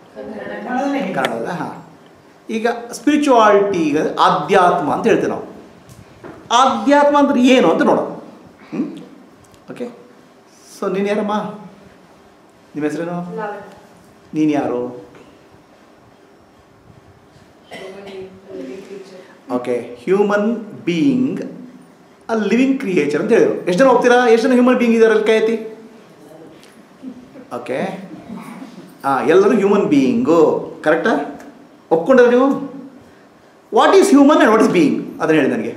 ಕನ್ನಡದ ಹಾಂ ಈಗ ಸ್ಪಿರಿಚುವಾಲಿಟಿ ಈಗ ಆಧ್ಯಾತ್ಮ ಅಂತ ಹೇಳ್ತೀವಿ ನಾವು ಆಧ್ಯಾತ್ಮ ಅಂದ್ರೆ ಏನು ಅಂತ ನೋಡೋಣ ಹ್ಞೂ ಓಕೆ ಸೊ ನೀನು ಯಾರಮ್ಮ ನಿಮ್ಮ ಹೆಸರೇನು ನೀನು ಯಾರು okay human being a living creature ಅಂತ ಹೇಳಿದ್ರು ಎಷ್ಟು ಜನ ಹೋಗ್ತೀರಾ ಎಷ್ಟು ಜನ ಹ್ಯೂಮನ್ ಬೀಯಿಂಗ್ ಇದ್ದಾರೆ ಅಲ್ಲಿ ಕೈ ಎತ್ತಿ ಓಕೆ ಹಾಂ ಎಲ್ಲರೂ ಹ್ಯೂಮನ್ ಬೀಯಿಂಗು ಕರೆಕ್ಟಾ ಒಪ್ಕೊಂಡ್ರೆ ನೀವು what is human and what is being ಅದನ್ನು ಹೇಳಿ ನನಗೆ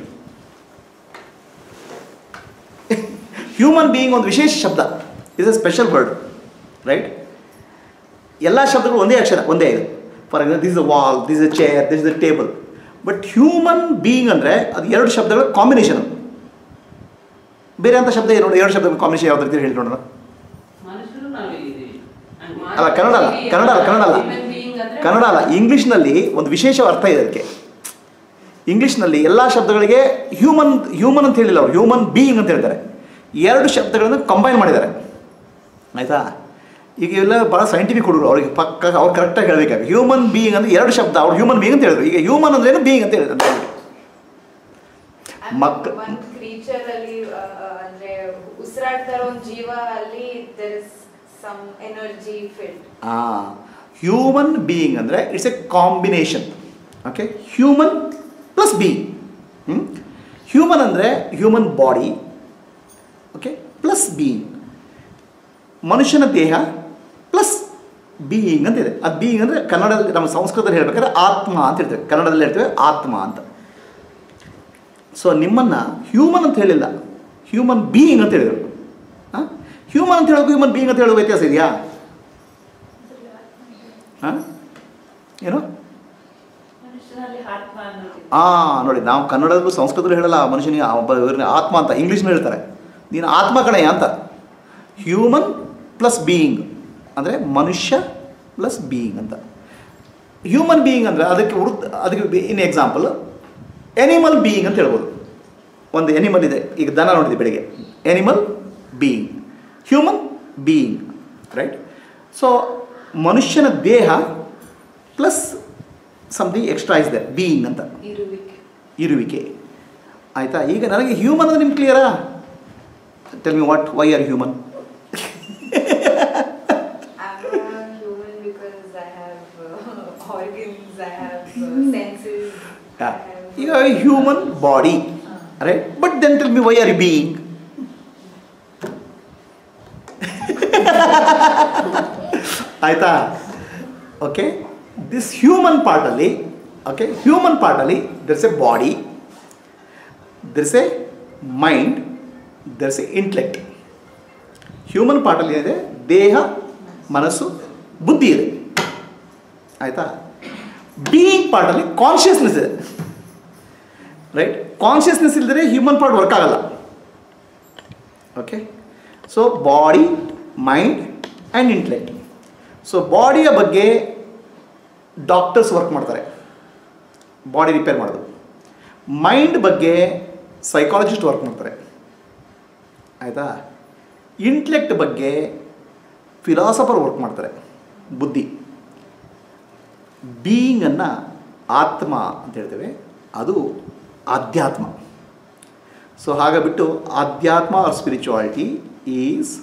ಹ್ಯೂಮನ್ ಬೀಯಿಂಗ್ ಒಂದು ವಿಶೇಷ ಶಬ್ದ is a special word right ಎಲ್ಲ ಶಬ್ದಗಳು ಒಂದೇ ಅಕ್ಷರ ಒಂದೇ ಇದೆ for example this a wall this a chair this a table but human being ಅಂದರೆ ಅದು ಎರಡು ಶಬ್ದಗಳ ಕಾಂಬಿನೇಷನ್ ಬೇರೆ ಅಂತ ಶಬ್ದ ಏನು ನೋಡಿ ಎರಡು ಶಬ್ದ ಕಾಂಬಿನೇಷನ್ ಯಾವ್ದು ರೀತಿ ಹೇಳಿ ನೋಡೋಣ ಮನುಷ್ಯರು ನಾವೇ ಇದ್ದೀವಿ ಅಲ್ಲ ಕನ್ನಡ ಅಲ್ಲ ಕನ್ನಡ ಅಲ್ಲ ಕನ್ನಡ ಅಲ್ಲ ಕನ್ನಡ ಅಲ್ಲ ಇಂಗ್ಲೀಷ್ನಲ್ಲಿ ಒಂದು ವಿಶೇಷ ಅರ್ಥ ಇದೆ ಅದಕ್ಕೆ ಇಂಗ್ಲೀಷ್ನಲ್ಲಿ ಎಲ್ಲ ಶಬ್ದಗಳಿಗೆ ಹ್ಯೂಮನ್ ಹ್ಯೂಮನ್ ಅಂತ ಹೇಳಿಲ್ಲ ಅವರು ಹ್ಯೂಮನ್ ಬೀಯಿಂಗ್ ಅಂತ ಹೇಳ್ತಾರೆ ಎರಡು ಶಬ್ದಗಳನ್ನು ಕಂಬೈನ್ ಮಾಡಿದ್ದಾರೆ ಆಯಿತಾ ಈಗ ಇವೆಲ್ಲ ಭಾಳ ಸೈಂಟಿಫಿಕ್ ಹುಡುಗರು ಅವ್ರಿಗೆ ಪಕ್ಕ ಅವ್ರು ಕರೆಕ್ಟಾಗಿ ಹೇಳಬೇಕಾಗಿ ಹ್ಯೂಮನ್ ಬೀಯಿಂಗ್ ಅಂದರೆ ಎರಡು ಶಬ್ದ ಅವ್ರು ಹ್ಯೂಮನ್ ಬೀಯಿಂಗ್ ಅಂತ ಹೇಳಿದ್ರು ಈಗ ಹ್ಯೂಮನ್ ಅಂದ್ರೇನು ಬೀಯಿಂಗ್ ಅಂತ ಹೇಳಿದ್ರು ಮಕ್- ಒಂದು ಕ್ರೀಚರ್ ಅಲ್ಲಿ ಆ, ಆ, ಅಂದ್ರೆ ಉಸಿರಾಡ್ತಾ ಇರೋ ಒಂದು ಜೀವ ಅಲ್ಲಿ there is some energy field human being ಅಂದರೆ it's a combination okay human plus being human ಅಂದರೆ human body okay plus being ಮನುಷ್ಯನ ದೇಹ ಪ್ಲಸ್ ಬೀಯಿಂಗ್ ಅಂತ ಇದೆ ಅದು ಬೀಯಿಂಗ್ ಅಂದರೆ ಕನ್ನಡದಲ್ಲಿ ನಮ್ಮ ಸಂಸ್ಕೃತದಲ್ಲಿ ಹೇಳ್ಬೇಕಾದ್ರೆ ಆತ್ಮ ಅಂತ ಹೇಳ್ತೇವೆ ಕನ್ನಡದಲ್ಲಿ ಹೇಳ್ತೇವೆ ಆತ್ಮ ಅಂತ ಸೊ ನಿಮ್ಮನ್ನು ಹ್ಯೂಮನ್ ಅಂತ ಹೇಳಿಲ್ಲ ಹ್ಯೂಮನ್ ಬೀಯಿಂಗ್ ಅಂತ ಹೇಳಿದರು ಹಾಂ ಹ್ಯೂಮನ್ ಅಂತ ಹೇಳೋದು ಹ್ಯೂಮನ್ ಬೀಯಿಂಗ್ ಅಂತ ಹೇಳೋ ವ್ಯತ್ಯಾಸ ಇದೆಯಾ ಹಾಂ ಏನು ಮನುಷ್ಯನಲ್ಲಿ ಆತ್ಮ ಅನ್ನೋದು ಹಾಂ ನೋಡಿ ನಾವು ಕನ್ನಡದಲ್ಲೂ ಸಂಸ್ಕೃತದಲ್ಲೂ ಹೇಳಲ್ಲ ಮನುಷ್ಯನಿಗೆ ಆ ಒಬ್ಬ ಇವ್ರನ್ನ ಆತ್ಮ ಅಂತ ಇಂಗ್ಲೀಷ್ನಲ್ಲಿ ಹೇಳ್ತಾರೆ ನೀನು ಆತ್ಮ ಕಣಯ್ಯ ಅಂತ ಹ್ಯೂಮನ್ ಪ್ಲಸ್ ಬೀಯಿಂಗ್ ಅಂದರೆ ಮನುಷ್ಯ ಪ್ಲಸ್ ಬೀಯಿಂಗ್ ಅಂತ ಹ್ಯೂಮನ್ ಬೀಯಿಂಗ್ ಅಂದರೆ ಅದಕ್ಕೆ ಉರ್ದು ಅದಕ್ಕೆ ಇನ್ ಎಕ್ಸಾಂಪಲ್ ಎನಿಮಲ್ ಬೀಯಿಂಗ್ ಅಂತ ಹೇಳ್ಬೋದು ಒಂದು ಎನಿಮಲ್ ಇದೆ ಈಗ ದನ ನೋಡಿದೆ ಬೆಳಿಗ್ಗೆ animal being human being right so ಮನುಷ್ಯನ ದೇಹ plus something extra is the being ಅಂತ ಇರುವಿಕೆ ಇರುವಿಕೆ ಆಯಿತಾ ಈಗ ನನಗೆ ಹ್ಯೂಮನ್ ಅಂದರೆ ನಿಮ್ಗೆ ಕ್ಲಿಯರಾ tell me what why are human I'm a human because I have uh, organs, I have uh, senses. I have, ಈಗ human body right but then tell me why are you being ಆಯಿತಾ okay this human ಪಾರ್ಟಲ್ಲಿ okay human ಪಾರ್ಟಲ್ಲಿ there's a body there's a mind there's a intellect human ಪಾರ್ಟಲ್ಲಿ ಏನಿದೆ ದೇಹ ಮನಸ್ಸು ಬುದ್ಧಿ ಇದೆ ಆಯಿತಾ ಬೀಯಿಂಗ್ ಪಾರ್ಟಲ್ಲಿ ಕಾನ್ಷಿಯಸ್ನೆಸ್ ಇದೆ ರೈಟ್ ಕಾನ್ಷಿಯಸ್ನೆಸ್ ಇಲ್ಲದ್ರೆ ಹ್ಯೂಮನ್ ಪಾರ್ಟ್ ವರ್ಕ್ ಆಗಲ್ಲ okay so body mind and intellect so ಬಾಡಿಯ ಬಗ್ಗೆ ಡಾಕ್ಟರ್ಸ್ ವರ್ಕ್ ಮಾಡ್ತಾರೆ ಬಾಡಿ ರಿಪೇರ್ ಮಾಡೋದು ಮೈಂಡ್ ಬಗ್ಗೆ ಸೈಕಾಲಜಿಸ್ಟ್ ವರ್ಕ್ ಮಾಡ್ತಾರೆ ಆಯಿತಾ ಇಂಟ್ಲೆಕ್ಟ್ ಬಗ್ಗೆ ಫಿಲಾಸಫರ್ ವರ್ಕ್ ಮಾಡ್ತಾರೆ ಬುದ್ಧಿ ಬೀಯಿಂಗನ್ನು ಆತ್ಮ ಅಂತ ಹೇಳ್ತೇವೆ ಅದು ಆಧ್ಯಾತ್ಮ ಸೊ ಹಾಗಾಗ್ಬಿಟ್ಟು ಆಧ್ಯಾತ್ಮ or spirituality is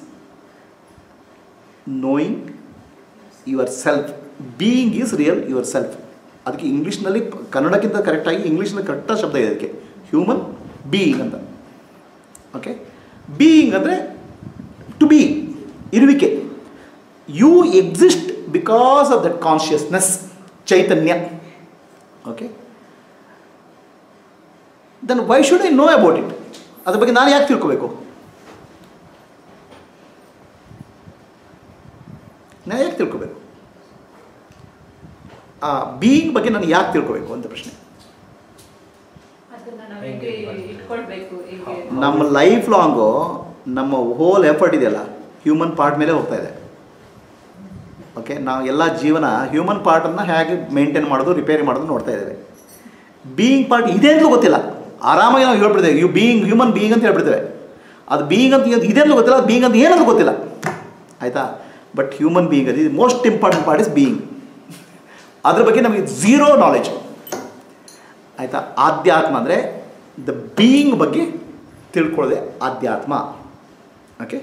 knowing your self being is real your self ಅದಕ್ಕೆ ಇಂಗ್ಲೀಷ್ನಲ್ಲಿ ಕನ್ನಡಕ್ಕಿಂತ ಕರೆಕ್ಟಾಗಿ ಇಂಗ್ಲೀಷ್ನಲ್ಲಿ ಕರೆಕ್ಟಾಗಿ ಶಬ್ದ ಇದೆ ಅದಕ್ಕೆ ಹ್ಯೂಮನ್ ಬೀಯಿಂಗ್ ಅಂತ ಓಕೆ ಬೀಯಿಂಗ್ ಅಂದರೆ ಟು ಬಿ ಇರುವಿಕೆ you exist because of that consciousness ಚೈತನ್ಯ okay then why should I know about it ಅದ್ರ ಬಗ್ಗೆ ನಾನು ಯಾಕೆ ತಿಳ್ಕೋಬೇಕು ನಾನು ಯಾಕೆ ತಿಳ್ಕೋಬೇಕು ಆ ಬೀಯಿಂಗ್ ಬಗ್ಗೆ ನಾನು ಯಾಕೆ ತಿಳ್ಕೋಬೇಕು ಅಂತ ಪ್ರಶ್ನೆ ಅದನ್ನ ನಾವು ಹೇಗೆ ಇಟ್ಕೊಳ್ಬೇಕು ಹೇಗೆ ನಮ್ಮ ಲೈಫ್ ಲಾಂಗು ನಮ್ಮ ಹೋಲ್ ಎಫರ್ಟ್ ಇದೆಯಲ್ಲ ಹ್ಯೂಮನ್ ಪಾರ್ಟ್ ಮೇಲೆ ಹೋಗ್ತಾ ಇದೆ ಓಕೆ ನಾವು ಎಲ್ಲ ಜೀವನ ಹ್ಯೂಮನ್ ಪಾರ್ಟನ್ನು ಹೇಗೆ ಮೇಂಟೈನ್ ಮಾಡೋದು ರಿಪೇರಿ ಮಾಡೋದು ನೋಡ್ತಾ ಇದ್ದೇವೆ ಬೀಯಿಂಗ್ ಪಾರ್ಟ್ ಇದೆ ಅಂತಲೂ ಗೊತ್ತಿಲ್ಲ ಆರಾಮಾಗಿ ನಾವು ಹೇಳ್ಬಿಡ್ತೇವೆ ಯು ಬೀಯಿಂಗ್ ಹ್ಯೂಮನ್ ಬೀಯಿಂಗ್ ಅಂತ ಹೇಳ್ಬಿಡ್ತೇವೆ ಅದು ಬೀಯಿಂಗ್ ಅಂತ ಏನು ಇದೆ ಅಂತಲೂ ಗೊತ್ತಿಲ್ಲ ಅದು ಬೀಯಿಂಗ್ ಅಂತ ಏನಂತ ಗೊತ್ತಿಲ್ಲ ಆಯಿತಾ ಬಟ್ ಹ್ಯೂಮನ್ ಬೀಯಿಂಗ್ ಅದು most important part is being ಅದ್ರ ಬಗ್ಗೆ ನಮಗೆ ಝೀರೋ ನಾಲೆಜ್ ಆಯಿತಾ ಆಧ್ಯಾತ್ಮ ಅಂದರೆ ದ ಬೀಯಿಂಗ್ ಬಗ್ಗೆ ತಿಳ್ಕೊಳ್ಳೋದೆ ಆಧ್ಯಾತ್ಮ ಓಕೆ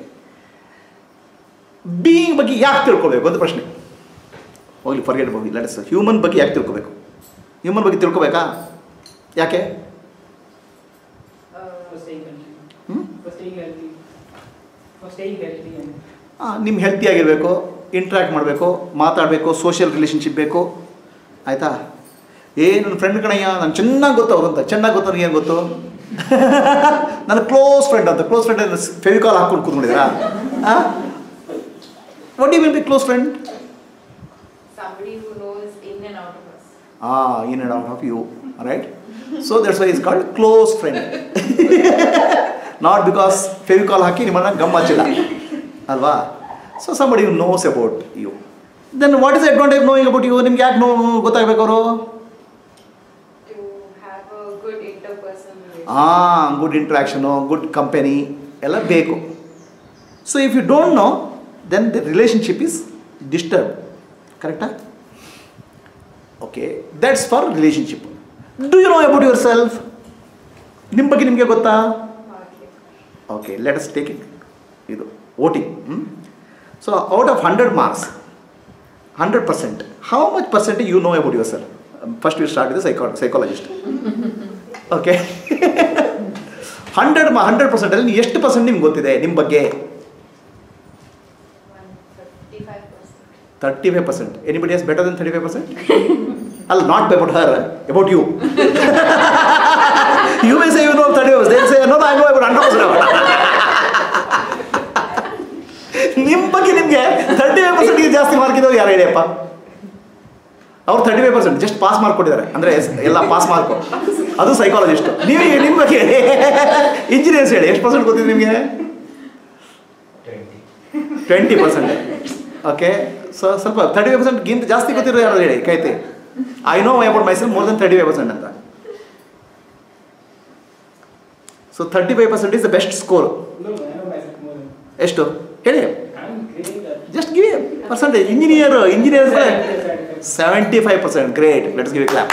ಬೀಯಿಂಗ್ ಬಗ್ಗೆ ಯಾಕೆ ತಿಳ್ಕೊಬೇಕು ಒಂದು ಪ್ರಶ್ನೆ ಹೋಗ್ಲಿ ಫರ್ಗೆಟ್ ಹೋಗಿ ಲೆಟ್ಸ್ ಹ್ಯೂಮನ್ ಬಗ್ಗೆ ಯಾಕೆ ತಿಳ್ಕೊಬೇಕು ಹ್ಯೂಮನ್ ಬಗ್ಗೆ ತಿಳ್ಕೊಬೇಕಾ ಯಾಕೆ For staying healthy. ಹ್ಞೂ For staying healthy. For staying healthy and ನಿಮ್ಮ ಹೆಲ್ತಿಯಾಗಿರಬೇಕು ಇಂಟ್ರ್ಯಾಕ್ಟ್ ಮಾಡಬೇಕು ಮಾತಾಡಬೇಕು ಸೋಷಿಯಲ್ ರಿಲೇಷನ್ಶಿಪ್ ಬೇಕು ಆಯಿತಾ ಏ ನನ್ನ ಫ್ರೆಂಡ್ ಕಣಯ್ಯ ನಾನು ಚೆನ್ನಾಗಿ ಗೊತ್ತು ಅವ್ರಂತ ಚೆನ್ನಾಗಿ ಗೊತ್ತು ನನಗೆ ಏನು ಗೊತ್ತು ನನ್ನ ಕ್ಲೋಸ್ ಫ್ರೆಂಡ್ ಅಂತ ಕ್ಲೋಸ್ ಫ್ರೆಂಡ್ ಫೆವಿಕಾಲ್ ಹಾಕ್ಕೊಂಡು ಕೂತ್ಕೊಂಡಿದ್ದೀರಾ what you mean be close friend Somebody who knows in and out of us. Ah, in and out of you, right? So that's why it's called close friend. Not because Fevicol ಹಾಕಿ ನಿಮ್ಮನ್ನ gum ಹಚ್ಚಿಲ್ಲ ಅಲ್ವಾ so somebody you knows about you then what is advantage knowing about you ನಿಮ್ಗೆ ಯಾಕೆ no ಗೊತ್ತಾಗಬೇಕು ಅವರು To have a good interpersonal relationship. ಹಾಂ good interaction good company ಎಲ್ಲ ಬೇಕು so if you don't know then the relationship is disturb ಕರೆಕ್ಟಾ okay that's for relationship do you know about your self ನಿಮ್ಮ ಬಗ್ಗೆ ನಿಮಗೆ ಗೊತ್ತಾ Partly. Okay let us take it ಇದು voting so out of hundred marks hundred percent how much percent you know about your self first you start with psycho psychologist okay hundred ma hundred ಪರ್ಸೆಂಟಲ್ಲಿ ಎಷ್ಟು percent ನಿಮ್ಗೆ ಗೊತ್ತಿದೆ ನಿಮ್ಮ ಬಗ್ಗೆ 135%. Thirty five percent anybody as better than thirty five percent ಅಲ್ಲ not about her about you you may say you know thirty five they say no I know about hundred percent ನಿಮ್ಮ ಬಗ್ಗೆ ನಿಮಗೆ thirty five ಪರ್ಸೆಂಟ್ಗೆ ಜಾಸ್ತಿ mark ಇದ್ದವ್ರು ಯಾರು ಹೇಳಿಯಪ್ಪ ಅವ್ರು thirty five percent just pass mark ಕೊಟ್ಟಿದ್ದಾರೆ ಅಂದರೆ ಎಲ್ಲ ಪಾಸ್ ಮಾರ್ಕು ಅದು ಸೈಕಾಲಜಿಸ್ಟು ನೀವು ನಿಮ್ಮ ಬಗ್ಗೆ ಇಂಜಿನಿಯರ್ಸ್ ಹೇಳಿ ಎಷ್ಟು ಪರ್ಸೆಂಟ್ ಗೊತ್ತಿದೆ ನಿಮಗೆ ಟ್ವೆಂಟಿ ಪರ್ಸೆಂಟ್ ಓಕೆ ಸೊ ಸ್ವಲ್ಪ ತರ್ಟಿ ಫೈವ್ ಪರ್ಸೆಂಟ್ಗಿಂತ ಜಾಸ್ತಿ ಗೊತ್ತಿರೋ ಯಾರು ಹೇಳಿ ಕೈತಿ I know about myself more than thirty five percent ಅಂತ so thirty five percent is the best score no, I know myself more than. ಎಷ್ಟು ಹೇಳಿ I'm great at. Just give percentage engineer engineer Seventy, seventy five percent great let's give clap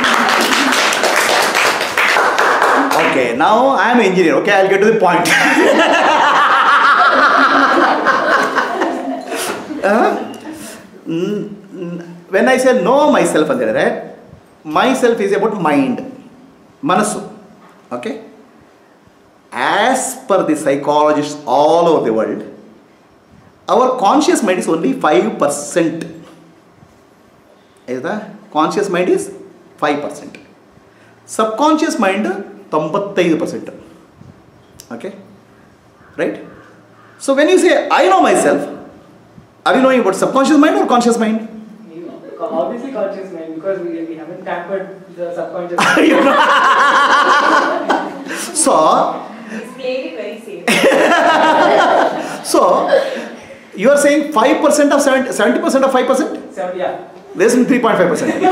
okay ನಾವು I am engineer okay I get to the point when I say know my self ಅಂತ ಹೇಳಿದ್ರೆ my self is about mind ಮನಸ್ಸು okay as per the psychologist all over the world our conscious mind is only five percent ಆಯಿತಾ conscious mind is five percent subconscious mind ತೊಂಬತ್ತೈದು percent okay right so when you say I know my self are you knowing about subconscious mind or conscious mind You- Obviously conscious mind because we, we haven't tampered the subconscious. So He's playing it very safe. So you are saying five percent of seventy seventy percent of five percent so yeah. Less three point five percent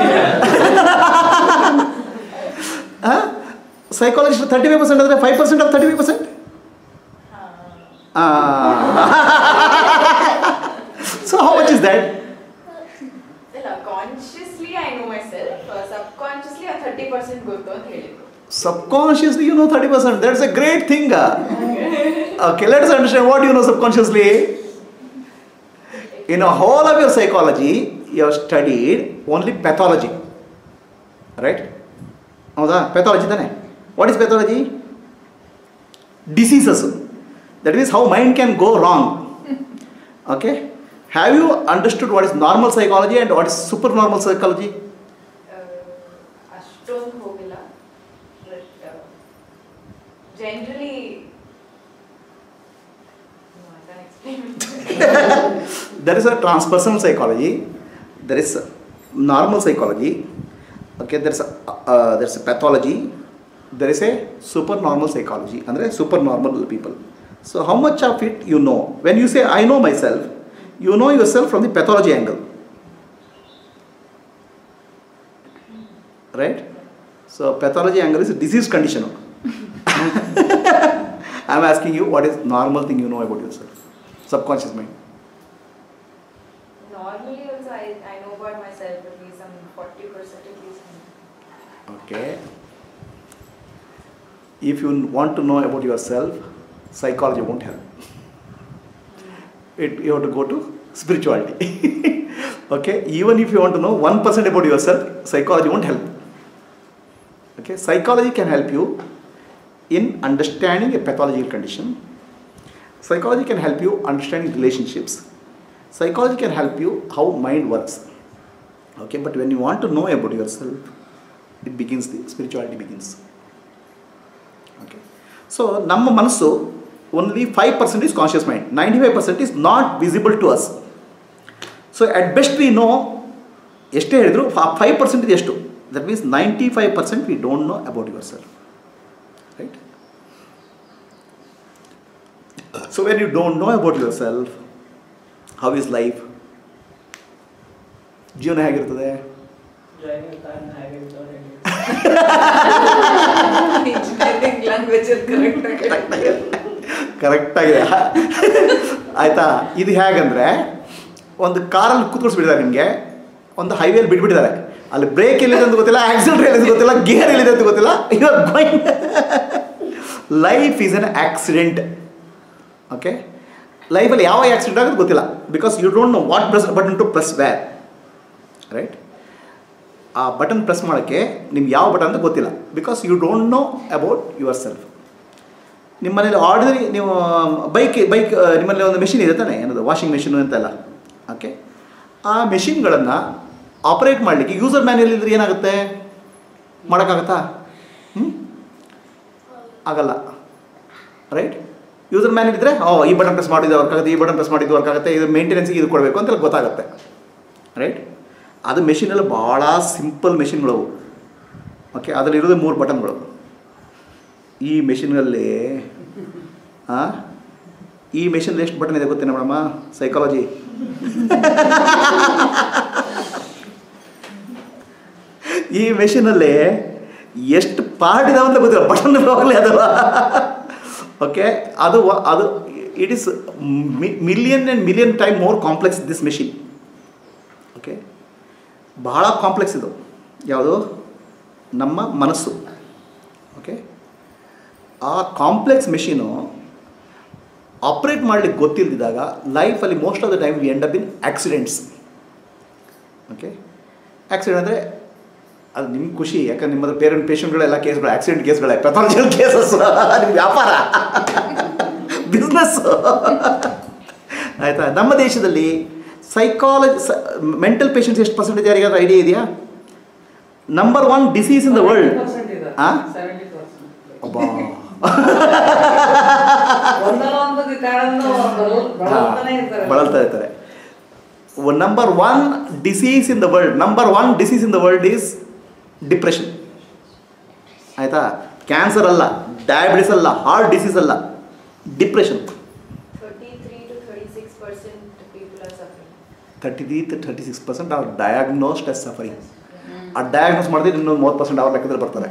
psychologist thirty five percent ಅಂದರೆ five percent of thirty five percent so how much is that ಇಲ್ಲ consciously I know my self subconsciously ಆ thirty percent ಗೊತ್ತು ಅಂತ ಹೇಳಿದ್ರು subconsciously you know 30% that's a great thing okay let's understand what you know subconsciously in a whole of your psychology you have studied only pathology right ಹೌದಾ pathology ತಾನೆ what is pathology diseases that means how mind can go wrong okay have you understood what is normal psychology and what is super normal psychology ಅಷ್ಟೊಂದು ಹೋಗಿಲ್ಲ but generally there is a transpersonal psychology there is normal psychology okay there is a, uh, there is a pathology there is a supernormal psychology andre supernormal people so how much of it you know when you say i know myself you know yourself from the pathology angle right so pathology angle is a disease condition i'm asking you what is normal thing you know about yourself subconscious mind normally also I, I know about myself at least some 40% at least. Okay. If you want to know about yourself, psychology won't help. It, you have to go to spirituality. okay. Even if you want to know 1% about yourself, psychology won't help. Okay. Psychology can help you in understanding a pathological condition. Psychology can help you understanding relationships. Psychology can help you how mind works. Okay, but when you want to know about yourself, it begins the spirituality begins. Okay. So ನಮ್ಮ ಮನಸ್ಸು only five percent is conscious mind ninety five percent is not visible to us so at best we know ಎಷ್ಟೇ ಹೇಳಿದ್ರು five percent ಇದು ಎಷ್ಟು that means ninety five percent we don't know about your self right so when you don't know about your self how is life ಜೀವನ ಹೇಗಿರ್ತದೆ Driving a car on the highway without any. Engineering language ಅಲ್ಲಿ correct ಆಗಿ. ಕರೆಕ್ಟಾಗಿದೆ ಆಯಿತಾ ಇದು ಹೇಗಂದರೆ ಒಂದು ಕಾರಲ್ಲಿ ಕೂತ್ಕೊಳ್ಸ್ಬಿಟ್ಟಿದ್ದಾರೆ ನಿಮಗೆ ಒಂದು ಹೈವೇಲಿ ಬಿಟ್ಬಿಟ್ಟಿದ್ದಾರೆ ಅಲ್ಲಿ ಬ್ರೇಕ್ ಎಲ್ಲಿದೆ ಅಂತ ಗೊತ್ತಿಲ್ಲ ಆಕ್ಸಿಡೆಂಟ್ ಎಲ್ಲಿದೆ ಗೊತ್ತಿಲ್ಲ ಗೇರ್ ಎಲ್ಲಿದೆ ಅಂತ ಗೊತ್ತಿಲ್ಲ ಇವಾಗ going life is an accident okay ಲೈಫಲ್ಲಿ ಯಾವ ಆಕ್ಸಿಡೆಂಟ್ ಆಗೋದು ಗೊತ್ತಿಲ್ಲ because you don't know what press button to press where right ಆ ಬಟನ್ ಪ್ರೆಸ್ ಮಾಡೋಕ್ಕೆ ನಿಮ್ಗೆ ಯಾವ ಬಟನ್ ಅಂತ ಗೊತ್ತಿಲ್ಲ because you don't know about your self ನಿಮ್ಮ ಮನೇಲಿ ಆರ್ಡಿನರಿ ನೀವು ಬೈಕ್ ಬೈಕ್ ನಿಮ್ಮಲ್ಲಿ ಒಂದು ಮೆಷಿನ್ ಇದೆ ತಾನೆ ಏನದು ವಾಷಿಂಗ್ ಮೆಷಿನು ಅಂತೆಲ್ಲ ಓಕೆ ಆ ಮೆಷಿನ್ಗಳನ್ನು ಆಪರೇಟ್ ಮಾಡಲಿಕ್ಕೆ ಯೂಸರ್ ಮ್ಯಾನ್ಯಲ್ ಇದ್ರೆ ಏನಾಗುತ್ತೆ ಮಾಡೋಕ್ಕಾಗತ್ತಾ ಹ್ಞೂ ಆಗಲ್ಲ ರೈಟ್ ಯೂಸರ್ ಮ್ಯಾನ್ಯಲ್ ಇದ್ದರೆ ಓ ಈ ಬಟನ್ ಪ್ರೆಸ್ ಮಾಡಿದ್ದು ವರ್ಕ್ ಆಗುತ್ತೆ ಈ ಬಟನ್ ಪ್ರೆಸ್ ಮಾಡಿದ್ದು ವರ್ಕ್ ಆಗುತ್ತೆ ಇದು ಮೇಂಟೆನೆನ್ಸಿಗೆ ಇದು ಕೊಡಬೇಕು ಅಂತೆಲ್ಲ ಗೊತ್ತಾಗುತ್ತೆ ರೈಟ್ ಅದು ಮೆಷಿನೆಲ್ಲ ಭಾಳ ಸಿಂಪಲ್ ಮೆಷಿನ್ಗಳು ಓಕೆ ಅದರಲ್ಲಿರೋದು ಮೂರು ಬಟನ್ಗಳು ಈ ಮೆಷಿನಲ್ಲಿ ಹಾಂ ಈ ಮೆಷಿನಲ್ಲಿ ಎಷ್ಟು ಬಟನ್ ಇದೆ ಗೊತ್ತೇನ ಮೇಡಮ್ಮ ಸೈಕಾಲಜಿ ಈ ಮೆಷಿನಲ್ಲಿ ಎಷ್ಟು ಪಾರ್ಟ್ ಇದಾವೆ ಅಂತ ಗೊತ್ತಿಲ್ಲ ಬಟನ್ ಹೋಗಲಿ ಅದಲ್ಲ ಓಕೆ ಅದು ವ- ಅದು it is million and million time more complex this machine okay ಬಹಳ ಕಾಂಪ್ಲೆಕ್ಸ್ ಇದು ಯಾವುದು ನಮ್ಮ ಮನಸ್ಸು ಓಕೆ ಆ ಕಾಂಪ್ಲೆಕ್ಸ್ ಮೆಷಿನು ಆಪ್ರೇಟ್ ಮಾಡಲಿಕ್ಕೆ ಗೊತ್ತಿಲ್ಲದಿದ್ದಾಗ ಲೈಫಲ್ಲಿ most of the time we end up in accidents okay accident ಅಂದರೆ ಅದು ನಿಮ್ಗೆ ಖುಷಿ ಯಾಕಂದ್ರೆ ನಿಮ್ಮ ಪೇರೆಂಟ್ ಪೇಷಂಟ್ಗಳೆಲ್ಲ ಕೇಸ್ಗಳು ಆಕ್ಸಿಡೆಂಟ್ ಕೇಸ್ಗಳೇ ಪೆಥಾಲಜಿಕಲ್ ಕೇಸಸ್ ನಿಮ್ಮ ವ್ಯಾಪಾರ ಬಿಸ್ನೆಸ್ ಆಯಿತಾ ನಮ್ಮ ದೇಶದಲ್ಲಿ ಸೈಕಾಲಜಿ ಮೆಂಟಲ್ ಪೇಷಂಟ್ಸ್ ಎಷ್ಟು ಪರ್ಸೆಂಟೇಜ್ ಯಾರಿಗಾದ್ರೂ ಐಡಿಯಾ ಇದೆಯಾ number one disease in the world 70% ಇದೆ. ಆ? 70%. ಅಬ್ಬಾ ಒಂದಲ್ಲ ಒಂದು ಕಾರಣದಿಂದ ಬರಲ್- ಬಳಲ್ತಾನೆ ಇರ್ತಾರೆ. ಬಳಲ್ತಾ ಇರ್ತಾರೆ number one disease in the world number one disease in the world is depression ಆಯಿತಾ ಕ್ಯಾನ್ಸರ್ ಅಲ್ಲ ಡಯಾಬಿಟಿಸ್ ಅಲ್ಲ ಹಾರ್ಟ್ ಡಿಸೀಸ್ ಅಲ್ಲ depression 33 to 36% people are suffering. Thirty three thirty six percent are diagnosed as suffering ಆ diagnose ಮಾಡಿದ್ರೆ ಇನ್ನೊಂದು ಮೂವತ್ತು percent ಅವ್ರ ಲೆಕ್ಕದಲ್ಲಿ ಬರ್ತಾರೆ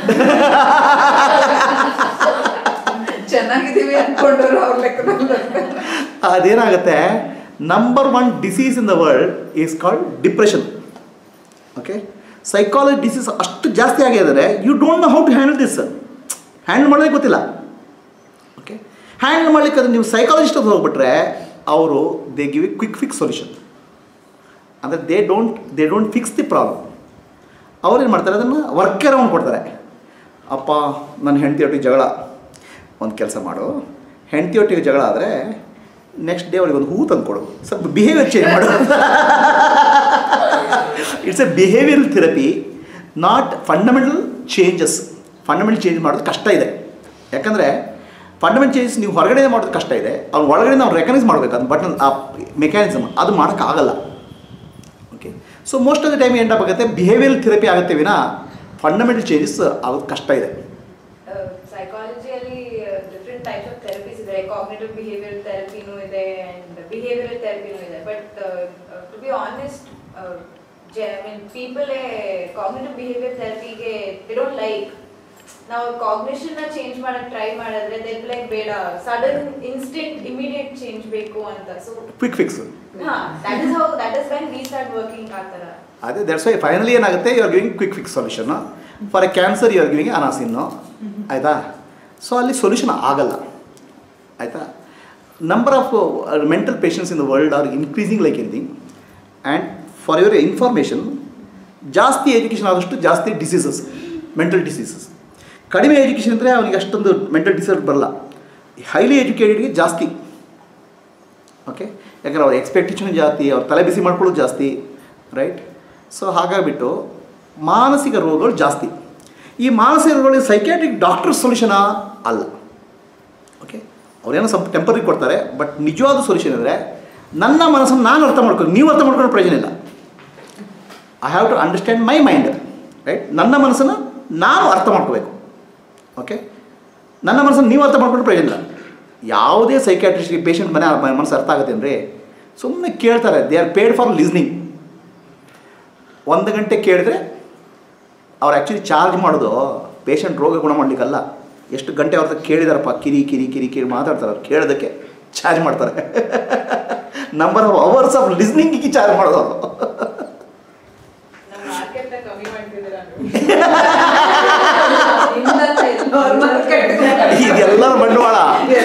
ಚೆನ್ನಾಗಿದ್ದೀವಿ ಅನ್ಕೊಂಡವ್ರು ಅವ್ರ ಲೆಕ್ಕದಲ್ಲಿ ಅದೇನಾಗುತ್ತೆ number one disease in the world is called depression okay psychology disease ಅಷ್ಟು ಜಾಸ್ತಿ ಆಗಿದ್ದಾರೆ you don't know how to handle this handle ಮಾಡೋದೇ ಗೊತ್ತಿಲ್ಲ ಓಕೆ ಹ್ಯಾಂಡಲ್ ಮಾಡ್ಲಿಕ್ಕೆ ಅದು ನೀವು ಸೈಕಾಲಜಿಸ್ಟ್ ಹತ್ರ ಹೋಗ್ಬಿಟ್ರೆ ಅವರು they give a quick fix solution ಅಂದರೆ they don't they don't fix the problem ಅವ್ರು ಏನು ಮಾಡ್ತಾರೆ ಅದನ್ನು ವರ್ಕ್ ಅರೌಂಡ್ ಕೊಡ್ತಾರೆ ಅಪ್ಪ ನನ್ನ ಹೆಂಡತಿಯೊಟ್ಟಿಗೆ ಜಗಳ ಒಂದು ಕೆಲಸ ಮಾಡು ಹೆಂಡತಿಯೊಟ್ಟಿಗೆ ಜಗಳ ಆದರೆ ನೆಕ್ಸ್ಟ್ ಡೇ ಅವಳಿಗೆ ಒಂದು ಹೂ ತಂದು ಕೊಡು ಸ್ವಲ್ಪ ಬಿಹೇವಿಯರ್ ಚೇಂಜ್ ಮಾಡು it's a behavioural therapy not fundamental changes fundamental change ಮಾಡೋದು ಕಷ್ಟ ಇದೆ ಯಾಕಂದರೆ ಫಂಡಮೆಂಟಲ್ ಚೇಂಜಸ್ ನೀವು ಹೊರಗಡೆ ಮಾಡೋದು ಕಷ್ಟ ಇದೆ ಅವ್ನು ಒಳಗಡೆ ನಾವು ರೆಕಗ್ನೈಸ್ ಮಾಡಬೇಕು ಅದು ಬಟ್ ಆ ಮೆಕ್ಯಾನಿಸಮ್ ಅದು ಮಾಡೋಕ್ಕಾಗಲ್ಲ okay so most of the time end ಆಗುತ್ತೆ ಬಿಹೇವಿಯರ್ ಥೆರಪಿ ಆಗುತ್ತೆ ವಿನ ಫಂಡಮೆಂಟಲ್ ಚೇಂಜಸ್ ಆಗೋದು ಕಷ್ಟ ಇದೆ ಸೈಕಾಲಜಿಯಲ್ಲಿ ಡಿಫ್ರೆಂಟ್ ಟೈಪ್ಸ್ ಆಫ್ ಥೆರಪೀಸ್ ಇದೆ ಕಾಗ್ನೇಟಿವ್ ಬಿಹೇವಿಯರ್ ಥೆರಪಿನೂ ಇದೆ ಅಂಡ್ ಬಿಹೇವಿಯರಲ್ ಥೆರಪಿನೂ ಇದೆ but to be honest I mean ಪೀಪಲೇ ಕಾಗ್ನೇಟಿವ್ ಬಿಹೇವಿಯರ್ ಥೆರಪಿಗೆ ದೇ ಡೋಂಟ್ ಲೈಕ್ ನಾವು ಕಾಗ್ನಿಷನ್ ಚೇಂಜ್ ಮಾಡಕ್ ಟ್ರೈ ಮಾಡಿದ್ರೆ ದೇ ಲೈಕ್ ಬೇಡ ಸಡನ್ ಇನ್ಸ್ಟೆಂಟ್ ಇಮಿಡಿಯೇಟ್ ಚೇಂಜ್ ಬೇಕು ಅಂತ ಸೊ ಕ್ವಿಕ್ ಫಿಕ್ಸ್ ಹಾ that is how that is when we start working ಆ ಥರ ಅದೇ ದಟ್ಸ್ ವೈ ಫೈನಲಿ ಏನಾಗುತ್ತೆ you are giving quick fix solution for a cancer you are giving Anacin ಆಯಿತಾ so ಅಲ್ಲಿ solution ಆಗಲ್ಲ ಆಯಿತಾ number of mental patients in the world are increasing like anything and for your information ಜಾಸ್ತಿ education ಆದಷ್ಟು ಜಾಸ್ತಿ diseases mental diseases ಕಡಿಮೆ education ಇದ್ದರೆ ಅವನಿಗೆ ಅಷ್ಟೊಂದು ಮೆಂಟಲ್ ಡಿಸೀಸ್ ಬರಲ್ಲ ಹೈಲಿ ಎಜುಕೇಟೆಡ್ಗೆ ಜಾಸ್ತಿ ಓಕೆ ಯಾಕಂದ್ರೆ ಅವ್ರ ಎಕ್ಸ್ಪೆಕ್ಟೇಷನ್ ಜಾಸ್ತಿ ಅವ್ರ ತಲೆ ಬಿಸಿ ಮಾಡ್ಕೊಳ್ಳೋದು ಜಾಸ್ತಿ ರೈಟ್ ಸೊ ಹಾಗಾಗಿಬಿಟ್ಟು ಮಾನಸಿಕ ರೋಗಗಳು ಜಾಸ್ತಿ ಈ ಮಾನಸಿಕ ರೋಗಗಳಿಗೆ ಸೈಕ್ಯಾಟ್ರಿಕ್ ಡಾಕ್ಟರ್ ಸೊಲ್ಯೂಷನಾ ಅಲ್ಲ ಓಕೆ ಅವ್ರೇನೋ ಸ್ವಲ್ಪ ಟೆಂಪರಿ ಕೊಡ್ತಾರೆ ಬಟ್ ನಿಜವಾದ ಸೊಲ್ಯೂಷನ್ ಅಂದರೆ ನನ್ನ ಮನಸ್ಸನ್ನು ನಾನು ಅರ್ಥ ಮಾಡ್ಕೊ ನೀವು ಅರ್ಥ ಮಾಡ್ಕೊಳ್ಳೋ ಪ್ರಯೋಜನ ಇಲ್ಲ I have to understand my mind right ನನ್ನ ಮನಸ್ಸನ್ನು ನಾನು ಅರ್ಥ ಮಾಡ್ಕೋಬೇಕು ಓಕೆ ನನ್ನ ಮನಸ್ಸನ್ನು ನೀವು ಅರ್ಥ ಮಾಡ್ಕೊಂಡು ಪ್ರಯೋಜನ ಇಲ್ಲ ಯಾವುದೇ ಸೈಕ್ಯಾಟ್ರಿಸ್ಟ್ಗೆ ಪೇಷಂಟ್ ಮನೆ ಮನಸ್ಸು ಅರ್ಥ ಆಗುತ್ತೆ ಅಂದರೆ ಸುಮ್ಮನೆ ಕೇಳ್ತಾರೆ they are paid for listening ಒಂದು ಗಂಟೆ ಕೇಳಿದ್ರೆ ಅವ್ರು ಆ್ಯಕ್ಚುಲಿ ಚಾರ್ಜ್ ಮಾಡೋದು ಪೇಷಂಟ್ ರೋಗ ಗುಣ ಮಾಡಲಿಕ್ಕಲ್ಲ ಎಷ್ಟು ಗಂಟೆ ಅವ್ರ ಹತ್ರ ಕೇಳಿದಾರಪ್ಪ ಕಿರಿ ಕಿರಿ ಕಿರಿ ಕಿರಿ ಮಾತಾಡ್ತಾರೆ ಅವ್ರು ಕೇಳೋದಕ್ಕೆ ಚಾರ್ಜ್ ಮಾಡ್ತಾರೆ ನಂಬರ್ ಆಫ್ ಅವರ್ಸ್ ಆಫ್ ಲಿಸ್ನಿಂಗಿಗೆ ಚಾರ್ಜ್ ಮಾಡೋದು ಅವರು ನಮ್ಮ ಮಾರ್ಕೆಟ್ ಕಮ್ಮಿ ಮಾಡ್ತಿದ್ದೀರಾ ನಿಮ್ದಲ್ಲ ಇದು ಅವ್ರ ಮಾರ್ಕೆಟ್ ಇದೆಲ್ಲರ ಬಂಡವಾಳ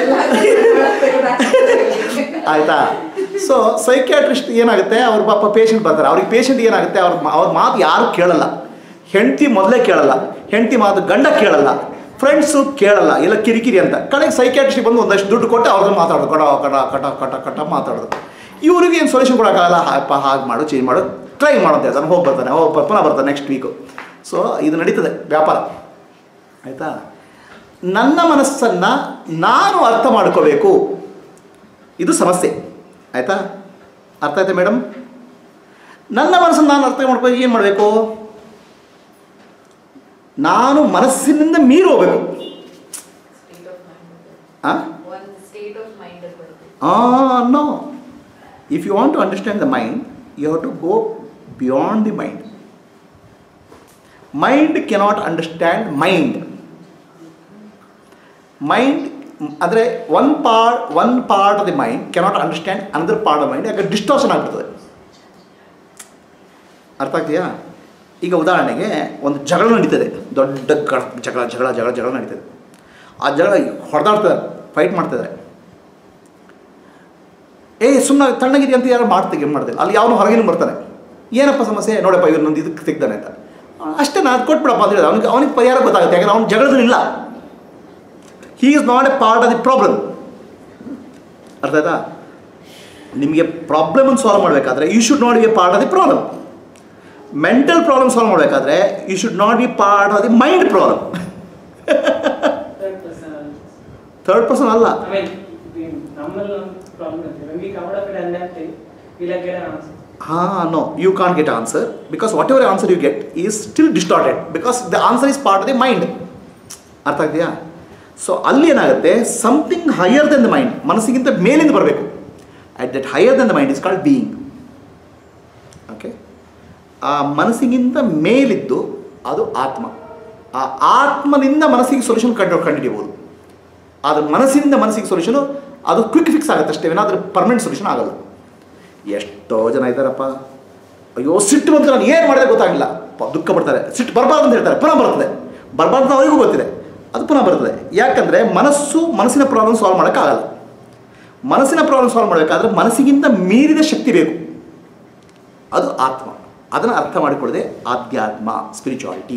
ಆಯಿತಾ ಸೊ ಸೈಕ್ಯಾಟ್ರಿಸ್ಟ್ ಏನಾಗುತ್ತೆ ಅವ್ರ ಪಾಪ ಪೇಷಂಟ್ ಬರ್ತಾರೆ ಅವ್ರಿಗೆ ಪೇಷಂಟ್ ಏನಾಗುತ್ತೆ ಅವ್ರ ಅವ್ರ ಮಾತು ಯಾರು ಕೇಳಲ್ಲ ಹೆಂಡತಿ ಮೊದಲೇ ಕೇಳಲ್ಲ ಹೆಂಡತಿ ಮಾತು ಗಂಡ ಕೇಳಲ್ಲ ಫ್ರೆಂಡ್ಸು ಕೇಳಲ್ಲ ಎಲ್ಲ ಕಿರಿಕಿರಿ ಅಂತ ಕಡೆಗೆ ಸೈಕ್ಯಾಟ್ರಿಸ್ಟ್ ಬಂದು ಒಂದಷ್ಟು ದುಡ್ಡು ಕೊಟ್ಟು ಅವ್ರನ್ನ ಮಾತಾಡೋದು ಕಡ ಕಟ ಕಟ ಕಟ ಕಟ ಮಾತಾಡೋದು ಇವರಿಗೆ ಏನು ಸೊಲ್ಯೂಷನ್ ಕೊಡೋಕ್ಕಾಗಲ್ಲ ಹಾಪ ಹಾಗೆ ಮಾಡು ಚೇಂಜ್ ಮಾಡು ಟ್ರೈ ಮಾಡೋದು ಹೇಳ್ತಾನೆ ಹೋಗಿ ಬರ್ತಾನೆ ಹೋಗಿ ಪುನಃ ಬರ್ತಾನೆ ನೆಕ್ಸ್ಟ್ ವೀಕು ಸೊ ಇದು ನಡೀತದೆ ವ್ಯಾಪಾರ ಆಯಿತಾ ನನ್ನ ಮನಸ್ಸನ್ನು ನಾನು ಅರ್ಥ ಮಾಡ್ಕೋಬೇಕು ಇದು ಸಮಸ್ಯೆ ಆಯಿತಾ ಅರ್ಥ ಆಯ್ತಾ ಮೇಡಮ್ ನನ್ನ ಮನಸ್ಸನ್ನು ನಾನು ಅರ್ಥ ಮಾಡ್ಕೋ ಏನು ಮಾಡಬೇಕು ನಾನು ಮನಸ್ಸಿನಿಂದ ಮೀರಿ ಹೋಗ್ಬೇಕು ಸ್ಟೇಟ್ ಆಫ್ ಮೈಂಡ್ ಹಾಂ ಒಂದು ಸ್ಟೇಟ್ ಆಫ್ ಮೈಂಡ್ ಬರುತ್ತೆ Ah, no. If you want to understand the mind, you have to go beyond the mind. Mind cannot understand mind. Mind, ಅಂದರೆ one part one part of the mind cannot understand another part of mind ಯಾಕೆ distortion ಆಗ್ಬಿಡ್ತದೆ ಅರ್ಥ ಆಗ್ತೀಯಾ ಈಗ ಉದಾಹರಣೆಗೆ ಒಂದು ಜಗಳ ನಡೀತದೆ ದೊಡ್ಡ ಗ- ಜಗಳ ಜಗಳ ಜಗಳ ಜಗಳ ನಡೀತದೆ ಆ ಜಗಳ ಹೊಡೆದಾಡ್ತಾರೆ ಫೈಟ್ ಮಾಡ್ತಿದ್ದಾರೆ ಏ ಸುಮ್ಮನೆ ತಣ್ಣಗಿದೆ ಅಂತ ಯಾರು ಮಾಡ್ತೀವಿ ಏನು ಮಾಡ್ತಾರೆ ಅಲ್ಲಿ ಯಾವನು ಹೊರಗಿನ ಬರ್ತಾನೆ ಏನಪ್ಪ ಸಮಸ್ಯೆ ನೋಡಪ್ಪ ಇವ್ರು ನಂದು ಇದಕ್ಕೆ ತೆಗ್ದಾನೆ ಅಂತ ಅಷ್ಟೇ ನಾನು ಕೊಟ್ಬಿಡಪ್ಪ ಅಂತ ಹೇಳಿದ ಅವನಿಗೆ ಅವನಿಗೆ ಪರಿಹಾರ ಗೊತ್ತಾಗುತ್ತೆ ಯಾಕಂದ್ರೆ ಅವ್ನು ಜಗಳದಲ್ಲಿ ಇಲ್ಲ he is not a part of the problem ಅರ್ಥ ಆಯ್ತಾ ನಿಮಗೆ ಪ್ರಾಬ್ಲಮನ್ನು ಸಾಲ್ವ್ ಮಾಡಬೇಕಾದ್ರೆ you should not be a part of the problem mental problem solve ಮಾಡಬೇಕಾದ್ರೆ you should not be part of the mind problem Third person. Third person ಅಲ್ಲ I mean, the normal problem is when we come out of it and that thing, we'll get an answer. Ah, no, you can't get answer because whatever answer you get is still distorted because the answer is part of the mind. ಅರ್ಥ ಆಗ್ತೀಯಾ so ಅಲ್ಲಿ ಏನಾಗುತ್ತೆ something higher than the mind ಮನಸ್ಸಿಗಿಂತ ಮೇಲಿಂದ ಬರಬೇಕು at that higher than the mind is called being okay ಆ ಮನಸ್ಸಿಗಿಂತ ಮೇಲಿದ್ದು ಅದು ಆತ್ಮ ಆ ಆತ್ಮನಿಂದ ಮನಸ್ಸಿಗೆ ಸೊಲ್ಯೂಷನ್ ಕಂಡು ಕಂಡುಹಿಡಿಯಬಹುದು ಆದರೆ ಮನಸ್ಸಿನಿಂದ ಮನಸ್ಸಿಗೆ ಸೊಲ್ಯೂಷನು ಅದು ಕ್ವಿಕ್ ಫಿಕ್ಸ್ ಆಗುತ್ತೆ ಅಷ್ಟೇ ಏನಾದರೂ ಪರ್ಮನೆಂಟ್ ಸೊಲ್ಯೂಷನ್ ಆಗಲ್ಲ ಎಷ್ಟೋ ಜನ ಇದ್ದಾರಪ್ಪ ಅಯ್ಯೋ ಸಿಟ್ಟು ಬಂತು ನಾನು ಏನು ಮಾಡಿದೆ ಗೊತ್ತಾಗಿಲ್ಲ ಪ- ದುಃಖ ಪಡ್ತಾರೆ ಸಿಟ್ಟು ಬರಬಾರ್ದು ಅಂತ ಹೇಳ್ತಾರೆ ಪುನಃ ಬರ್ತದೆ ಬರಬಾರ್ದು ಅಂತ ಅವರಿಗೂ ಗೊತ್ತಿದೆ ಅದು ಪುನಃ ಬರ್ತದೆ ಯಾಕಂದರೆ ಮನಸ್ಸು ಮನಸ್ಸಿನ ಪ್ರಾಬ್ಲಮ್ ಸಾಲ್ವ್ ಮಾಡೋಕ್ಕಾಗಲ್ಲ ಮನಸ್ಸಿನ ಪ್ರಾಬ್ಲಮ್ ಸಾಲ್ವ್ ಮಾಡಬೇಕಾದ್ರೆ ಮನಸ್ಸಿಗಿಂತ ಮೀರಿದ ಶಕ್ತಿ ಬೇಕು ಅದು ಆತ್ಮ ಅದನ್ನು ಅರ್ಥ ಮಾಡಿಕೊಳ್ಳದೆ ಆಧ್ಯಾತ್ಮ ಸ್ಪಿರಿಚುವಾಲಿಟಿ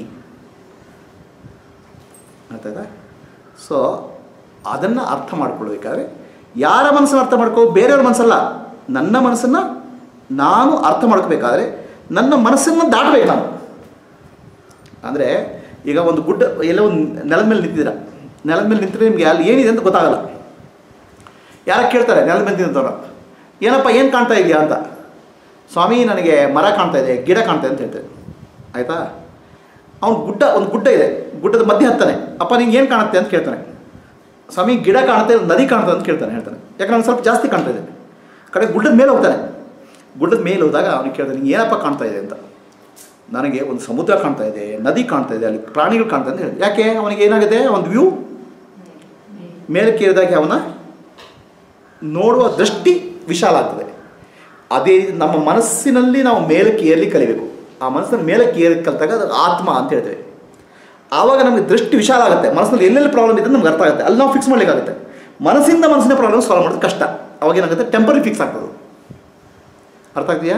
ಆಯ್ತಾಯ್ತಾ ಸೊ ಅದನ್ನು ಅರ್ಥ ಮಾಡ್ಕೊಳ್ಬೇಕಾದ್ರೆ ಯಾರ ಮನಸ್ಸನ್ನು ಅರ್ಥ ಮಾಡ್ಕೋ ಬೇರೆಯವ್ರ ಮನಸ್ಸಲ್ಲ ನನ್ನ ಮನಸ್ಸನ್ನು ನಾನು ಅರ್ಥ ಮಾಡ್ಕೋಬೇಕಾದ್ರೆ ನನ್ನ ಮನಸ್ಸನ್ನು ದಾಟಬೇಕು ನಾನು ಅಂದರೆ ಈಗ ಒಂದು ಗುಡ್ಡ ಎಲ್ಲ ಒಂದು ನೆಲದ ಮೇಲೆ ನಿಂತಿದ್ದೀರ ನೆಲದ ಮೇಲೆ ನಿಂತರೆ ನಿಮಗೆ ಅಲ್ಲಿ ಏನಿದೆ ಅಂತ ಗೊತ್ತಾಗಲ್ಲ ಯಾರು ಕೇಳ್ತಾರೆ ನೆಲದ ಮೇಲೆ ನಿಂತವ್ರು ಏನಪ್ಪ ಏನು ಕಾಣ್ತಾ ಇದೆಯಾ ಅಂತ ಸ್ವಾಮಿ ನನಗೆ ಮರ ಕಾಣ್ತಾ ಇದೆ ಗಿಡ ಕಾಣ್ತಾ ಇದೆ ಅಂತ ಹೇಳ್ತಾರೆ ಆಯಿತಾ ಅವ್ನು ಗುಡ್ಡ ಒಂದು ಗುಡ್ಡ ಇದೆ ಗುಡ್ಡದ ಮಧ್ಯೆ ಹತ್ತಾನೆ ಅಪ್ಪ ನಿಂಗೆ ಏನು ಕಾಣುತ್ತೆ ಅಂತ ಕೇಳ್ತಾನೆ ಸ್ವಾಮಿ ಗಿಡ ಕಾಣುತ್ತೆ ನದಿ ಕಾಣುತ್ತೆ ಅಂತ ಕೇಳ್ತಾನೆ ಹೇಳ್ತಾನೆ ಯಾಕಂದ್ರೆ ಅವ್ನು ಸ್ವಲ್ಪ ಜಾಸ್ತಿ ಕಾಣ್ತಾ ಇದೆ ಕಡೆ ಗುಡ್ಡದ ಮೇಲೆ ಹೋಗ್ತಾನೆ ಗುಡ್ಡದ ಮೇಲೆ ಹೋದಾಗ ಅವನಿಗೆ ಕೇಳ್ತಾನೆ ನಿಂಗೆ ಏನಪ್ಪ ಕಾಣ್ತಾ ಇದೆ ಅಂತ ನನಗೆ ಒಂದು ಸಮುದ್ರ ಕಾಣ್ತಾ ಇದೆ ನದಿ ಕಾಣ್ತಾ ಇದೆ ಅಲ್ಲಿ ಪ್ರಾಣಿಗಳು ಕಾಣ್ತಾ ಇದೆ ಅಂತ ಹೇಳಿ ಯಾಕೆ ಅವನಿಗೆ ಏನಾಗಿದೆ ಒಂದು ವ್ಯೂ ಮೇಲೆ ಕೇಳಿದಾಗ ಅವನ ನೋಡುವ ದೃಷ್ಟಿ ವಿಶಾಲ ಆಗ್ತದೆ ಅದೇ ನಮ್ಮ ಮನಸ್ಸಿನಲ್ಲಿ ನಾವು ಮೇಲಕ್ಕೆ ಏರ್ಲಿ ಕಲಿಬೇಕು ಆ ಮನಸ್ಸನ್ನು ಮೇಲಕ್ಕೆ ಏರಿ ಕಲಿತಾಗ ಅದು ಆತ್ಮ ಅಂತ ಹೇಳ್ತೇವೆ ಆವಾಗ ನಮಗೆ ದೃಷ್ಟಿ ವಿಶಾಲ ಆಗುತ್ತೆ ಮನಸ್ಸಿನಲ್ಲಿ ಎಲ್ಲೆಲ್ಲಿ ಪ್ರಾಬ್ಲಮ್ ಇದೆ ನಮ್ಗೆ ಅರ್ಥ ಆಗುತ್ತೆ ಅಲ್ಲಿ ನಾವು ಫಿಕ್ಸ್ ಮಾಡ್ಲಿಕ್ಕಾಗುತ್ತೆ ಮನಸ್ಸಿಂದ ಮನಸ್ಸಿನ ಪ್ರಾಬ್ಲಮ್ ಸಾಲ್ವ್ ಮಾಡೋದು ಕಷ್ಟ ಅವಾಗ ಏನಾಗುತ್ತೆ ಟೆಂಪರಿ ಫಿಕ್ಸ್ ಆಗ್ತದೆ ಅರ್ಥ ಆಗ್ತೀಯಾ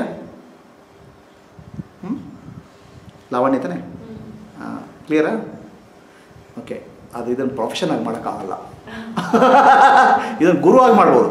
ಹ್ಞೂ ಲಾವಣ್ಯ ತಾನೆ ಹಾಂ ಕ್ಲಿಯರಾ ಓಕೆ ಅದು ಇದನ್ನು ಪ್ರೊಫೆಷನ್ ಆಗಿ ಮಾಡೋಕ್ಕಾಗಲ್ಲ ಇದನ್ನು ಗುರುವಾಗಿ ಮಾಡ್ಬೋದು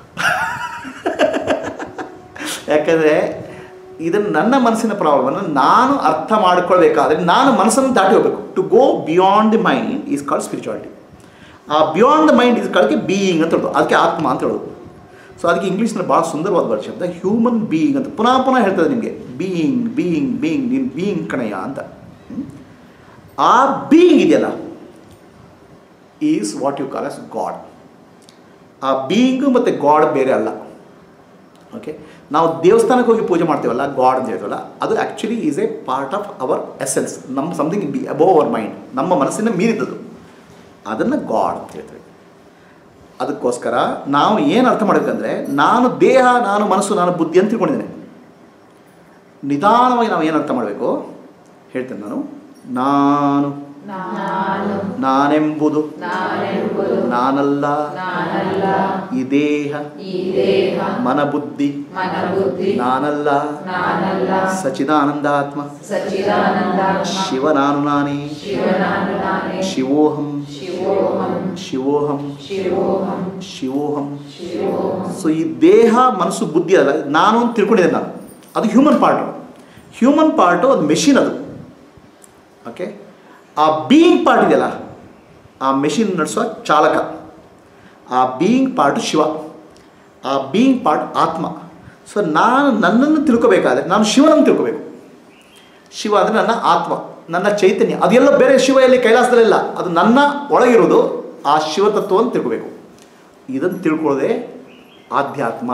ಯಾಕಂದರೆ ಇದನ್ನು ನನ್ನ ಮನಸ್ಸಿನ ಪ್ರಾಬ್ಲಮನ್ನು ನಾನು ಅರ್ಥ ಮಾಡ್ಕೊಳ್ಬೇಕಾದ್ರೆ ನಾನು ಮನಸ್ಸನ್ನು ದಾಟಿ ಹೋಗಬೇಕು to go beyond the mind is called spirituality ಆ beyond the mind is called being ಅಂತ ಹೇಳೋದು ಅದಕ್ಕೆ ಆತ್ಮ ಅಂತ ಹೇಳೋದು ಸೊ ಅದಕ್ಕೆ ಇಂಗ್ಲೀಷ್ನಲ್ಲಿ ಭಾಳ ಸುಂದರವಾದ ಬರೋ ಶಬ್ದ ಹ್ಯೂಮನ್ ಬೀಯಿಂಗ್ ಅಂತ ಪುನಃ ಪುನಃ ಹೇಳ್ತದೆ ನಿಮಗೆ ಬೀಯಿಂಗ್ ಬೀಯಿಂಗ್ ಬೀಯಿಂಗ್ ನೀನು ಬೀಯಿಂಗ್ ಕಣಯ್ಯ ಅಂತ ಹ್ಮ್? ಆ ಬೀಯಿಂಗ್ ಇದೆಯಲ್ಲ is what you call as God ಆ ಬೀಯಿಂಗು ಮತ್ತು ಗಾಡ್ ಬೇರೆ ಅಲ್ಲ ಓಕೆ ನಾವು ದೇವಸ್ಥಾನಕ್ಕೆ ಹೋಗಿ ಪೂಜೆ ಮಾಡ್ತೀವಲ್ಲ ಗಾಡ್ ಅಂತ ಹೇಳ್ತೀವಲ್ಲ ಅದು actually is a part of our essence ನಮ್ಮ something be above our mind ನಮ್ಮ ಮನಸ್ಸಿನ ಮೀರಿದ್ದದು ಅದನ್ನು ಗಾಡ್ ಅಂತ ಹೇಳ್ತೀವಿ ಅದಕ್ಕೋಸ್ಕರ ನಾವು ಏನು ಅರ್ಥ ಮಾಡಬೇಕಂದ್ರೆ ನಾನು ದೇಹ ನಾನು ಮನಸ್ಸು ನಾನು ಬುದ್ಧಿ ಅಂತ ತಿಳ್ಕೊಂಡಿದ್ದೇನೆ ನಿಧಾನವಾಗಿ ನಾವು ಏನು ಅರ್ಥ ಮಾಡಬೇಕು ಹೇಳ್ತೇನೆ ನಾನು ನಾನು ನಾನೆಂಬುದು ನಾನಲ್ಲ ಈ ದೇಹ ಮನಬುದ್ಧಿ ನಾನಲ್ಲ ಸಚಿದಾನಂದಾತ್ಮ ಶಿವ ನಾನು ನಾನೇ ಶಿವೋಹಂ ಶಿವೋಹಂ ಶಿವೋಹಂ ಸೊ ಈ ದೇಹ ಮನಸ್ಸು ಬುದ್ಧಿ ಅಲ್ಲ ನಾನು ಅಂತ ತಿಳ್ಕೊಂಡಿದ್ದೆ ನಾನು ಅದು ಹ್ಯೂಮನ್ ಪಾರ್ಟು ಹ್ಯೂಮನ್ ಪಾರ್ಟು ಅದು ಮೆಷಿನ್ ಅದು ಓಕೆ ಆ ಬೀಯಿಂಗ್ ಪಾರ್ಟ್ ಇದೆಯಲ್ಲ ಆ ಮೆಷಿನ್ ನಡೆಸೋ ಚಾಲಕ ಆ ಬೀಯಿಂಗ್ ಪಾರ್ಟು ಶಿವ ಆ ಬೀಯಿಂಗ್ ಪಾರ್ಟ್ ಆತ್ಮ ಸೊ ನಾನು ನನ್ನನ್ನು ತಿಳ್ಕೊಬೇಕಾದ್ರೆ ನಾನು ಶಿವನನ್ನು ತಿಳ್ಕೊಬೇಕು ಶಿವ ಅಂದರೆ ನನ್ನ ಆತ್ಮ ನನ್ನ ಚೈತನ್ಯ ಅದೆಲ್ಲ ಬೇರೆ ಶಿವ ಎಲ್ಲಿ ಕೈಲಾಸದಲ್ಲಿಲ್ಲ ಅದು ನನ್ನ ಒಳಗಿರೋದು ಆ ಶಿವತತ್ವವನ್ನು ತಿಳ್ಕೊಬೇಕು ಇದನ್ನು ತಿಳ್ಕೊಳ್ಳೋದೇ ಆಧ್ಯಾತ್ಮ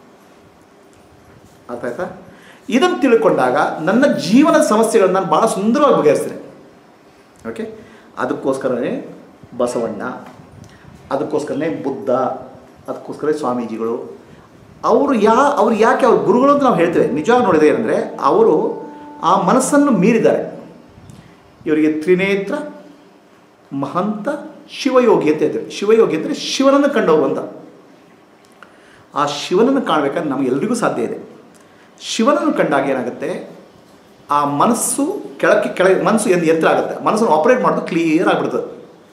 ಅರ್ಥ ಆಯ್ತಾ ಇದನ್ನು ತಿಳ್ಕೊಂಡಾಗ ನನ್ನ ಜೀವನದ ಸಮಸ್ಯೆಗಳನ್ನ ನಾನು ಭಾಳ ಸುಂದರವಾಗಿ ಬಗೆಹರಿಸ್ತೇನೆ ಓಕೆ ಅದಕ್ಕೋಸ್ಕರನೇ ಬಸವಣ್ಣ ಅದಕ್ಕೋಸ್ಕರನೇ ಬುದ್ಧ ಅದಕ್ಕೋಸ್ಕರ ಸ್ವಾಮೀಜಿಗಳು ಅವರು ಯಾ ಅವ್ರು ಯಾಕೆ ಅವ್ರ ಗುರುಗಳು ಅಂತ ನಾವು ಹೇಳ್ತೇವೆ ನಿಜವಾಗಿ ನೋಡಿದ್ರೆ ಏನಂದರೆ ಅವರು ಆ ಮನಸ್ಸನ್ನು ಮೀರಿದ್ದಾರೆ ಇವರಿಗೆ ತ್ರಿನೇತ್ರ ಮಹಂತ ಶಿವಯೋಗಿ ಅಂತ ಹೇಳ್ತೇವೆ ಶಿವಯೋಗಿ ಅಂದರೆ ಶಿವನನ್ನು ಕಂಡವರು ಅಂತ ಆ ಶಿವನನ್ನು ಕಾಣಬೇಕಾದ್ರೆ ನಮಗೆಲ್ಲರಿಗೂ ಸಾಧ್ಯ ಇದೆ ಶಿವನನ್ನು ಕಂಡಾಗ ಏನಾಗುತ್ತೆ ಆ ಮನಸ್ಸು ಕೆಳಕ್ಕೆ ಕೆಳಗೆ ಮನಸ್ಸು ಎಂದು ಎತ್ತರ ಆಗುತ್ತೆ ಮನಸ್ಸನ್ನು ಆಪರೇಟ್ ಮಾಡೋದು ಕ್ಲಿಯರ್ ಆಗಿಬಿಡ್ತದೆ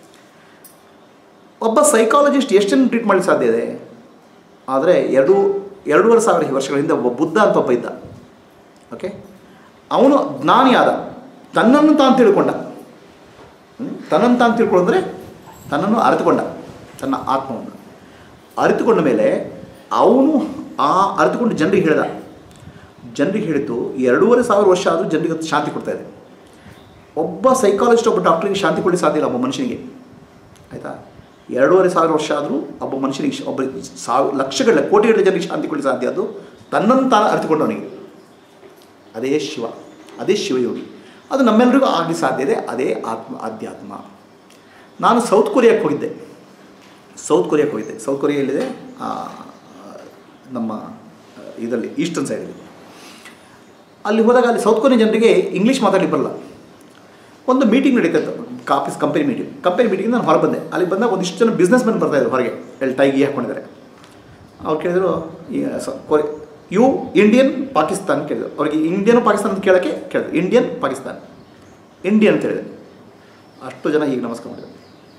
ಒಬ್ಬ ಸೈಕಾಲಜಿಸ್ಟ್ ಎಷ್ಟನ್ನು ಟ್ರೀಟ್ ಮಾಡಲಿಕ್ಕೆ ಸಾಧ್ಯ ಇದೆ ಆದರೆ ಎರಡು ಎರಡೂವರೆ ಸಾವಿರ ವರ್ಷಗಳ ಹಿಂದೆ ಒಬ್ಬ ಬುದ್ಧ ಅಂತ ಒಬ್ಬ ಇದ್ದ ಓಕೆ ಅವನು ಜ್ಞಾನಿ ಆದ ತನ್ನನ್ನು ತಾನು ತಿಳ್ಕೊಂಡ ಹ್ಮ್? ತನ್ನನ್ನು ತಾನು ತಿಳ್ಕೊಂಡ್ರೆ ತನ್ನನ್ನು ಅರಿತುಕೊಂಡ ತನ್ನ ಆತ್ಮವನ್ನು ಅರಿತುಕೊಂಡ ಮೇಲೆ ಅವನು ಆ ಅರಿತುಕೊಂಡು ಜನರಿಗೆ ಹೇಳಿದ ಜನರಿಗೆ ಹೇಳಿದ್ದು ಎರಡೂವರೆ ಸಾವಿರ ವರ್ಷ ಆದರೂ ಜನರಿಗೆ ಅದು ಶಾಂತಿ ಕೊಡ್ತಾ ಇದೆ ಒಬ್ಬ ಸೈಕಾಲಜಿಸ್ಟ್ ಒಬ್ಬ ಡಾಕ್ಟ್ರಿಗೆ ಶಾಂತಿ ಕೊಡಲಿಕ್ಕೆ ಸಾಧ್ಯ ಇಲ್ಲ ಒಬ್ಬ ಮನುಷ್ಯನಿಗೆ ಆಯಿತಾ ಎರಡೂವರೆ ಸಾವಿರ ವರ್ಷ ಆದರೂ ಒಬ್ಬ ಮನುಷ್ಯನಿಗೆ ಶ- ಒಬ್ಬ ಸಾವಿರ ಲಕ್ಷಗಳ ಕೋಟಿಗಳ ಜನರಿಗೆ ಶಾಂತಿ ಕೊಡಲಿಕ್ಕೆ ಸಾಧ್ಯ ಅದು ತನ್ನನ್ನು ತಾನು ಅರಿತುಕೊಂಡವನಿಗೆ ಅದೇ ಶಿವ ಅದೇ ಶಿವಯೋಗಿ ಅದು ನಮ್ಮೆಲ್ಲರಿಗೂ ಆಗಲಿ ಸಾಧ್ಯ ಇದೆ ಅದೇ ಆತ್ಮ ಆಧ್ಯಾತ್ಮ ನಾನು ಸೌತ್ ಕೊರಿಯಾಕ್ಕೆ ಹೋಗಿದ್ದೆ ಸೌತ್ ಕೊರಿಯಾಕ್ಕೆ ಹೋಗಿದ್ದೆ ಸೌತ್ ಕೊರಿಯಾ ಎಲ್ಲಿದೆ ಆ, ನಮ್ಮ ಇದರಲ್ಲಿ ಈಸ್ಟರ್ನ್ ಸೈಡಲ್ಲಿ ಅಲ್ಲಿ ಹೋದಾಗ ಅಲ್ಲಿ ಸೌತ್ ಕೊರಿಯನ್ ಜನರಿಗೆ ಇಂಗ್ಲೀಷ್ ಮಾತಾಡಲಿಕ್ಕೆ ಬರಲ್ಲ ಒಂದು ಮೀಟಿಂಗ್ ನಡೀತಿತ್ತು office company meeting company meeting ನಾನು ಹೊರಗೆ ಬಂದೆ ಅಲ್ಲಿ ಬಂದಾಗ ಒಂದಿಷ್ಟು ಜನ ಬಿಸ್ನೆಸ್ ಮೆನ್ ಬರ್ತಾಯಿದ್ರು ಹೊರಗೆ ಎಲ್ಲಿ ಟೈಗಿ ಹಾಕ್ಕೊಂಡಿದ್ದಾರೆ ಅವ್ರು ಕೇಳಿದ್ರು ಈ ಸ- ಕೊರಿ ಯು ಇಂಡಿಯನ್ ಪಾಕಿಸ್ತಾನ್ ಕೇಳಿದ್ರು ಅವ್ರಿಗೆ ಇಂಡಿಯನ್ ಪಾಕಿಸ್ತಾನ ಅಂತ ಕೇಳೋಕ್ಕೆ ಕೇಳಿದ್ರು ಇಂಡಿಯನ್ ಪಾಕಿಸ್ತಾನ್ ಇಂಡಿಯನ್ ಅಂತ ಹೇಳಿದೆ ಅಷ್ಟು ಜನ ಈಗ ನಮಸ್ಕಾರ ಮಾಡಿದ್ರು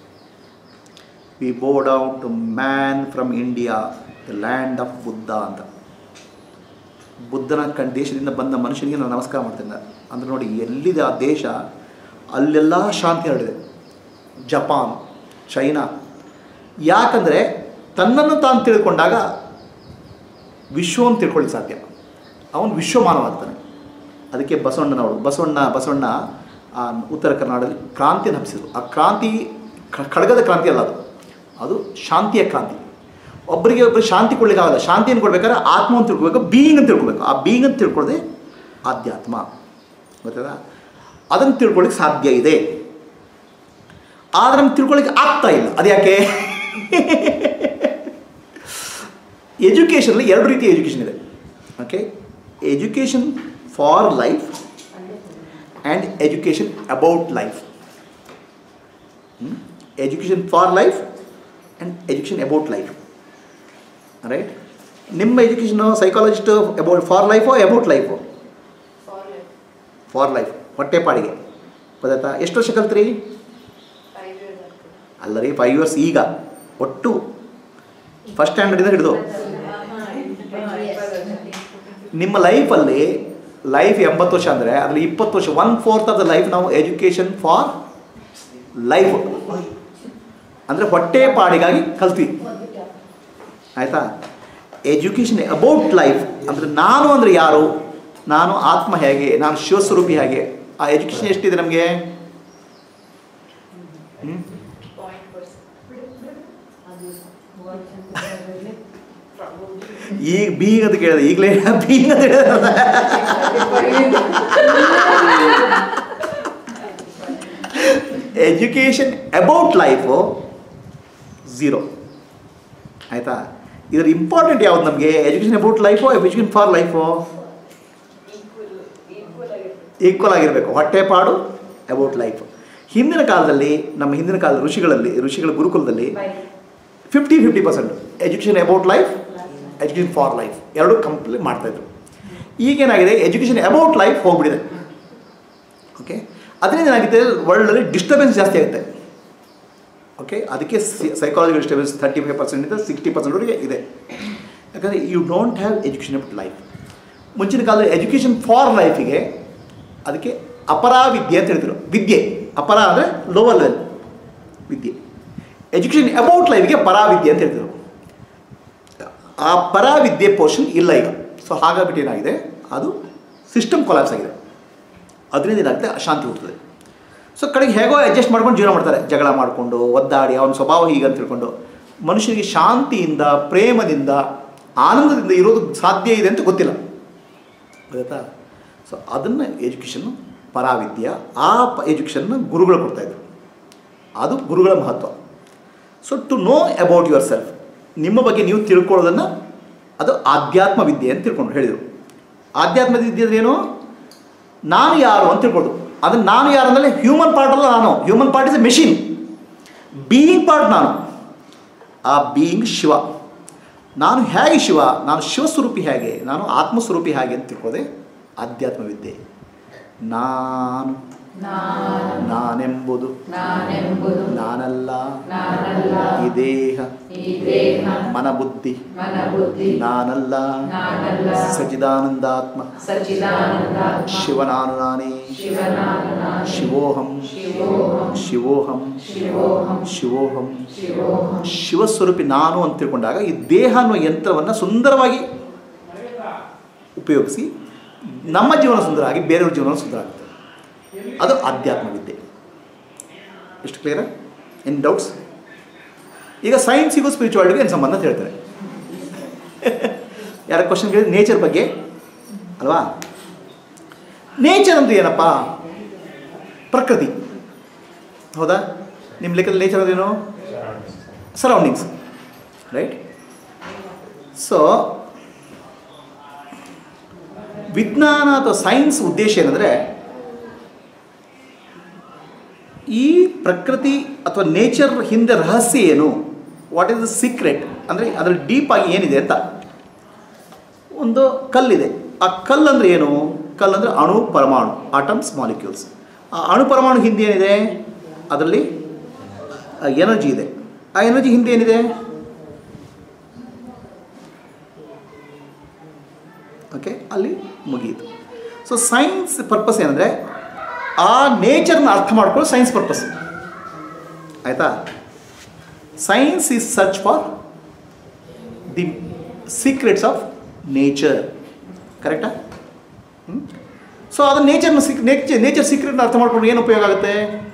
we bow down to man from India the land of Buddha ಅಂತ ಬುದ್ಧನ ಕಣ್ ದೇಶದಿಂದ ಬಂದ ಮನುಷ್ಯನಿಗೆ ನಾನು ನಮಸ್ಕಾರ ಮಾಡ್ತೇನೆ ನಾನು. ಅಂದ್ರೆ ನೋಡಿ ಎಲ್ಲಿದೆ ಆ ದೇಶ ಅಲ್ಲೆಲ್ಲ ಶಾಂತಿ ಹರಡಿದೆ ಜಪಾನ್ ಚೈನಾ ಯಾಕಂದರೆ ತನ್ನನ್ನು ತಾನು ತಿಳ್ಕೊಂಡಾಗ ವಿಶ್ವವನ್ನು ತಿಳ್ಕೊಳ್ಳಿಕ್ಕೆ ಸಾಧ್ಯ ಅವನು ವಿಶ್ವಮಾನವಾಗ್ತಾನೆ ಅದಕ್ಕೆ ಬಸವಣ್ಣನವರು ಬಸವಣ್ಣ ಬಸವಣ್ಣ ಆ ಉತ್ತರ ಕರ್ನಾಟಕದಲ್ಲಿ ಕ್ರಾಂತಿಯನ್ನು ಹಬ್ಬಿಸಿದ್ರು ಆ ಕ್ರಾಂತಿ ಕ- ಖಡ್ಗದ ಕ್ರಾಂತಿ ಅಲ್ಲ ಅದು ಅದು ಶಾಂತಿಯ ಕ್ರಾಂತಿ ಒಬ್ಬರಿಗೆ ಒಬ್ಬರು ಶಾಂತಿ ಕೊಡ್ಲಿಕ್ಕಾಗಲ್ಲ ಶಾಂತಿಯನ್ನು ಕೊಡ್ಬೇಕಾದ್ರೆ ಆತ್ಮವನ್ನು ತಿಳ್ಕೊಬೇಕು ಬೀಯಿಂಗ್ ಅಂತ ತಿಳ್ಕೊಬೇಕು ಆ ಬೀಯಿಂಗ್ ಅಂತ ತಿಳ್ಕೊಳ್ಳದೆ ಆಧ್ಯಾತ್ಮ ಗೊತ್ತದ ಅದನ್ನು ತಿಳ್ಕೊಳ್ಳಿಕ್ಕೆ ಸಾಧ್ಯ ಇದೆ ಆದರೆ ನಮ್ಗೆ ತಿಳ್ಕೊಳ್ಳಿಕ್ಕೆ ಆಗ್ತಾ ಇಲ್ಲ ಅದು ಯಾಕೆ ಎಜುಕೇಷನಲ್ಲಿ ಎರಡು ರೀತಿಯ ಎಜುಕೇಷನ್ ಇದೆ okay education for life and education about life education for life and education about life right ನಿಮ್ಮ ಎಜುಕೇಷನು ಸೈಕಾಲಜಿಸ್ಟ್ ಅಬೌಟ್ ಫಾರ್ ಲೈಫೋ about life For like for life ಹೊಟ್ಟೆಪಾಡಿಗೆ ಗೊತ್ತಾಯ್ತಾ ಎಷ್ಟು ವರ್ಷ ಕಲ್ತ್ರಿ five years ಆಗ್ತದೆ. ಅಲ್ಲ ರೀ ಫೈವ್ ಇಯರ್ಸ್ ಈಗ ಒಟ್ಟು ಫಸ್ಟ್ ಸ್ಟ್ಯಾಂಡರ್ಡಿಂದ ಹಿಡಿದು ನಿಮ್ಮ ಲೈಫಲ್ಲಿ ಲೈಫ್ ಎಂಬತ್ತು ವರ್ಷ ಅಂದರೆ ಅದರಲ್ಲಿ ಇಪ್ಪತ್ತು ವರ್ಷ one fourth of the life ನಾವು ಎಜುಕೇಷನ್ ಫಾರ್ ಲೈಫ್ ಅಂದರೆ ಹೊಟ್ಟೆ ಪಾಡಿಗಾಗಿ ಕಲ್ತ್ವಿ ಆಯಿತಾ ಎಜುಕೇಷನ್ ಅಬೌಟ್ ಲೈಫ್ ಅಂದರೆ ನಾನು ಅಂದರೆ ಯಾರು ನಾನು ಆತ್ಮ ಹೇಗೆ ನಾನು ಶಿವಸ್ವರೂಪಿ ಹೇಗೆ ಆ ಎಜುಕೇಷನ್ ಎಷ್ಟಿದೆ ನಮಗೆ Point percent. ಈಗ ಬೀಗ್ ಅಂತ ಕೇಳಿದೆ ಈಗಲೇ ಬೀಗ್ ಅಂತ ಹೇಳಿದ್ರೆ ಎಜುಕೇಷನ್ ಅಬೌಟ್ ಲೈಫು ಝೀರೋ ಆಯಿತಾ ಇದರ ಇಂಪಾರ್ಟೆಂಟ್ ಯಾವ್ದು ನಮಗೆ education about life education for life Equal, equal ಆಗಿರ್ತದೆ. ಈಕ್ವಲ್ ಆಗಿರಬೇಕು ಹೊಟ್ಟೆಪಾಡು ಅಬೌಟ್ ಲೈಫ್ ಹಿಂದಿನ ಕಾಲದಲ್ಲಿ ನಮ್ಮ ಹಿಂದಿನ ಕಾಲದ ಋಷಿಗಳಲ್ಲಿ ಋಷಿಗಳ ಗುರುಕುಲದಲ್ಲಿ fifty fifty percent education about life education for life ಎರಡೂ ಕಂಪ್ಲೀಟ್ ಮಾಡ್ತಾಯಿದ್ರು ಈಗೇನಾಗಿದೆ ಎಜುಕೇಷನ್ ಅಬೌಟ್ ಲೈಫ್ ಹೋಗ್ಬಿಟ್ಟಿದೆ ಓಕೆ ಅದರಿಂದ ಏನಾಗಿದೆ ವರ್ಲ್ಡಲ್ಲಿ ಡಿಸ್ಟರ್ಬೆನ್ಸ್ ಜಾಸ್ತಿ ಆಗುತ್ತೆ ಓಕೆ ಅದಕ್ಕೆ ಸೈಕಾಲಜಿಕಲ್ ಡಿಸ್ಟರ್ಬೆನ್ಸ್ ತರ್ಟಿ ಫೈವ್ ಪರ್ಸೆಂಟಿಂದ ಸಿಕ್ಸ್ಟಿ ಪರ್ಸೆಂಟ್ವರೆಗೆ ಇದೆ ಯಾಕಂದರೆ you don't have education about life ಮುಂಚಿನ ಕಾಲದಲ್ಲಿ ಎಜುಕೇಷನ್ ಫಾರ್ ಲೈಫಿಗೆ ಅದಕ್ಕೆ ಅಪರಾವಿದ್ಯೆ ಅಂತ ಹೇಳ್ತಿದ್ರು ವಿದ್ಯೆ ಅಪರ ಅಂದರೆ ಲೋವರ್ ಲೆವೆಲ್ ವಿದ್ಯೆ ಎಜುಕೇಷನ್ ಅಬೌಟ್ ಲೈಫಿಗೆ ಪರಾವಿದ್ಯೆ ಅಂತ ಹೇಳ್ತಿದ್ರು ಆ ಪರಾವಿದ್ಯೆ ಪೋರ್ಷನ್ ಇಲ್ಲ ಈಗ ಸೊ ಹಾಗಾಗ್ಬಿಟ್ಟು ಏನಾಗಿದೆ ಅದು ಸಿಸ್ಟಮ್ ಕೊಲಾಪ್ಸ್ ಆಗಿದೆ ಅದರಿಂದ ಏನಾಗುತ್ತೆ ಅಶಾಂತಿ ಹುಡ್ತದೆ ಸೊ ಕಡೆಗೆ ಹೇಗೋ ಅಡ್ಜಸ್ಟ್ ಮಾಡ್ಕೊಂಡು ಜೀವನ ಮಾಡ್ತಾರೆ ಜಗಳ ಮಾಡಿಕೊಂಡು ಒದ್ದಾಡಿ ಅವನ ಸ್ವಭಾವ ಹೀಗೆ ಅಂತ ತಿಳ್ಕೊಂಡು ಮನುಷ್ಯನಿಗೆ ಶಾಂತಿಯಿಂದ ಪ್ರೇಮದಿಂದ ಆನಂದದಿಂದ ಇರೋದು ಸಾಧ್ಯ ಇದೆ ಅಂತ ಗೊತ್ತಿಲ್ಲ ಗೊತ್ತಾ ಸೊ ಅದನ್ನು ಎಜುಕೇಷನ್ನು ಪರಾವಿದ್ಯ ಆ ಪ ಎಜುಕೇಷನ್ನ ಗುರುಗಳು ಕೊಡ್ತಾಯಿದ್ರು ಅದು ಗುರುಗಳ ಮಹತ್ವ so to know about your self ನಿಮ್ಮ ಬಗ್ಗೆ ನೀವು ತಿಳ್ಕೊಳ್ಳೋದನ್ನು ಅದು ಆಧ್ಯಾತ್ಮ ವಿದ್ಯೆ ಅಂತ ತಿಳ್ಕೊಂಡು ಹೇಳಿದರು ಆಧ್ಯಾತ್ಮ ವಿದ್ಯೆ ಅಂದ್ರೆ ಏನು ನಾನು ಯಾರು ಅಂತ ತಿಳ್ಕೊಳ್ಳೋದು ಅದನ್ನು ನಾನು ಯಾರು ಅಂದರೆ ಹ್ಯೂಮನ್ ಪಾರ್ಟ್ ಅಲ್ಲ ನಾನು human part is a machine being part ನಾನು ಆ ಬೀಯಿಂಗ್ ಶಿವ ನಾನು ಹೇಗೆ ಶಿವ ನಾನು ಶಿವಸ್ವರೂಪಿ ಹೇಗೆ ನಾನು ಆತ್ಮಸ್ವರೂಪಿ ಹೇಗೆ ಅಂತ ತಿಳ್ಕೊಳ್ಳೋದೆ ಆಧ್ಯಾತ್ಮ ವಿದ್ಯೆ ನಾನು ನಾನೆಂಬುದು ನಾನೆಂಬುದು ನಾನಲ್ಲ ನಾನಲ್ಲ ಈ ದೇಹ ಈ ದೇಹ ಮನಬುದ್ಧಿ ಮನ ಬುದ್ಧಿ ನಾನಲ್ಲ ನಾನಲ್ಲ ಸಚಿದಾನಂದಾತ್ಮ ಸಚಿದಾನಂದ ಶಿವನಾನು ನಾನೇ ಶಿವನಾನು ನಾನು ಶಿವೋಹಂ ಶಿವೋಹಂ ಶಿವೋಹಂ ಶಿವೋಹಂ ಶಿವೋಹಂ ಶಿವೋಹಂ ಶಿವಸ್ವರೂಪಿ ನಾನು ಅಂತ ತಿಳ್ಕೊಂಡಾಗ ಈ ದೇಹ ಅನ್ನೋ ಯಂತ್ರವನ್ನು ಸುಂದರವಾಗಿ ಉಪಯೋಗಿಸಿ ನಮ್ಮ ಜೀವನ ಸುಂದರ ಆಗಿ ಬೇರೆಯವ್ರ ಜೀವನ ಸುಂದರ ಆಗುತ್ತೆ ಅದು ಆಧ್ಯಾತ್ಮ ವಿದ್ಯೆ ಎಷ್ಟು ಕ್ಲಿಯರ ಇನ್ ಡೌಟ್ಸ್ ಈಗ ಸೈನ್ಸಿಗೂ ಸ್ಪಿರಿಚುವಾಲಿಟಿಗೂ ಏನು ಸಂಬಂಧ ಅಂತ ಹೇಳ್ತಾರೆ ಯಾರ ಕ್ವಶನ್ ಕೇಳಿದ್ರೆ ನೇಚರ್ ಬಗ್ಗೆ ಅಲ್ವಾ ನೇಚರ್ ಅಂದ್ರೆ ಏನಪ್ಪ ಪ್ರಕೃತಿ ಹೌದಾ ನಿಮ್ಮ ಲೆಕ್ಕದಲ್ಲಿ ನೇಚರ್ ಅಂದ್ರೇನು ಸರೌಂಡಿಂಗ್ಸ್ ರೈಟ್ ಸೊ ವಿಜ್ಞಾನ ಅಥವಾ ಸೈನ್ಸ್ ಉದ್ದೇಶ ಏನಂದರೆ ಈ ಪ್ರಕೃತಿ ಅಥವಾ ನೇಚರ್ ಹಿಂದೆ ರಹಸ್ಯ ಏನು ವಾಟ್ ಇಸ್ ದ ಸೀಕ್ರೆಟ್ ಅಂದರೆ ಅದರಲ್ಲಿ ಡೀಪ್ ಆಗಿ ಏನಿದೆ ಅಂತ ಒಂದು ಕಲ್ಲಿದೆ ಆ ಕಲ್ಲು ಅಂದರೆ ಏನು ಕಲ್ಲು ಅಂದರೆ ಅಣು ಪರಮಾಣು ಆಟಮ್ಸ್ ಮಾಲಿಕ್ಯೂಲ್ಸ್ ಆ ಅಣು ಪರಮಾಣು ಹಿಂದೆ ಏನಿದೆ ಅದರಲ್ಲಿ ಎನರ್ಜಿ ಇದೆ ಆ ಎನರ್ಜಿ ಹಿಂದೆ ಏನಿದೆ ಓಕೆ ಅಲ್ಲಿ ಮುಗಿಯಿತು ಸೊ ಸೈನ್ಸ್ ಪರ್ಪಸ್ ಏನಂದರೆ ಆ ನೇಚರ್ನ ಅರ್ಥ ಮಾಡ್ಕೊಳ್ಳೋ ಸೈನ್ಸ್ ಪರ್ಪಸ್ ಆಯಿತಾ science is search for the secrets of nature ಕರೆಕ್ಟಾ ಸೊ ಅದು ನೇಚರ್ನ ಸಿಕ್ ನೇಚರ್ ನೇಚರ್ ಸೀಕ್ರೆಟ್ನ ಅರ್ಥ ಮಾಡ್ಕೊಂಡು ಏನು ಉಪಯೋಗ ಆಗುತ್ತೆ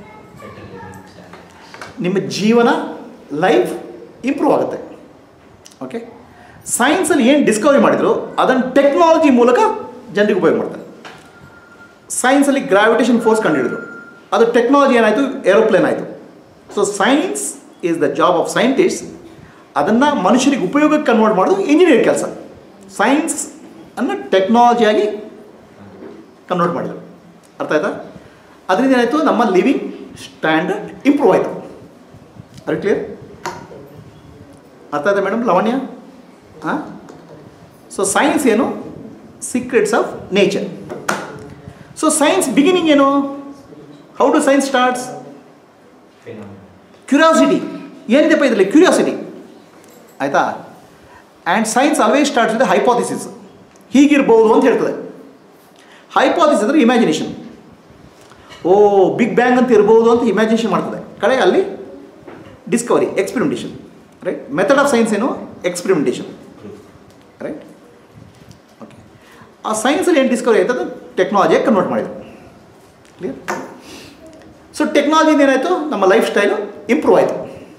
ನಿಮ್ಮ ಜೀವನ ಲೈಫ್ ಇಂಪ್ರೂವ್ ಆಗುತ್ತೆ ಓಕೆ ಸೈನ್ಸಲ್ಲಿ ಏನು ಡಿಸ್ಕವರಿ ಮಾಡಿದ್ರು ಅದನ್ನು ಟೆಕ್ನಾಲಜಿ ಮೂಲಕ ಜನರಿಗೆ ಉಪಯೋಗ ಮಾಡ್ತಾರೆ ಸೈನ್ಸಲ್ಲಿ ಗ್ರಾವಿಟೇಷನ್ ಫೋರ್ಸ್ ಕಂಡುಹಿಡಿದ್ರು ಅದು ಟೆಕ್ನಾಲಜಿ ಏನಾಯಿತು ಏರೋಪ್ಲೇನ್ ಆಯಿತು so science is the job of scientist ಅದನ್ನು ಮನುಷ್ಯರಿಗೆ ಉಪಯೋಗಕ್ಕೆ ಕನ್ವರ್ಟ್ ಮಾಡೋದು ಇಂಜಿನಿಯರ್ ಕೆಲಸ ಸೈನ್ಸ್ ಅನ್ನು ಟೆಕ್ನಾಲಜಿಯಾಗಿ ಕನ್ವರ್ಟ್ ಮಾಡಿದರು ಅರ್ಥ ಆಯ್ತಾ ಅದರಿಂದ ಏನಾಯಿತು ನಮ್ಮ ಲಿವಿಂಗ್ ಸ್ಟ್ಯಾಂಡರ್ಡ್ ಇಂಪ್ರೂವ್ ಆಯಿತು ಅರೆ ಕ್ಲಿಯರ್ ಅರ್ಥ ಆಯ್ತಾ ಮೇಡಮ್ ಲಾವಣ್ಯ ಹಾಂ ಸೊ ಸೈನ್ಸ್ ಏನು secrets of nature so science beginning ಏನು how do science starts curiosity ಏನಿದೆಪ್ಪ ಇದರಲ್ಲಿ ಕ್ಯೂರಿಯಾಸಿಟಿ ಆಯಿತಾ and science always starts with hypothesis ಹೀಗಿರ್ಬೋದು ಅಂತ ಹೇಳ್ತದೆ ಹೈಪಾಥಿಸ್ ಅಂದರೆ ಇಮ್ಯಾಜಿನೇಷನ್ ಓ ಬಿಗ್ ಬ್ಯಾಂಗ್ ಅಂತ ಇರ್ಬೋದು ಅಂತ ಇಮ್ಯಾಜಿನೇಷನ್ ಮಾಡ್ತದೆ ಕಡೆ ಅಲ್ಲಿ discovery experimentation right method of science ಏನು ಎಕ್ಸ್ಪೆರಿಮೆಂಟೇಷನ್ ರೈಟ್ ಓಕೆ ಆ ಸೈನ್ಸಲ್ಲಿ ಏನು ಡಿಸ್ಕವರಿ ಆಯ್ತು ಅದು ಟೆಕ್ನಾಲಜಿಯಾಗಿ ಕನ್ವರ್ಟ್ ಮಾಡಿದ್ರು ಕ್ಲಿಯರ್ ಸೊ ಟೆಕ್ನಾಲಜಿಯಿಂದ ಏನಾಯಿತು ನಮ್ಮ ಲೈಫ್ ಸ್ಟೈಲು ಇಂಪ್ರೂವ್ ಆಯಿತು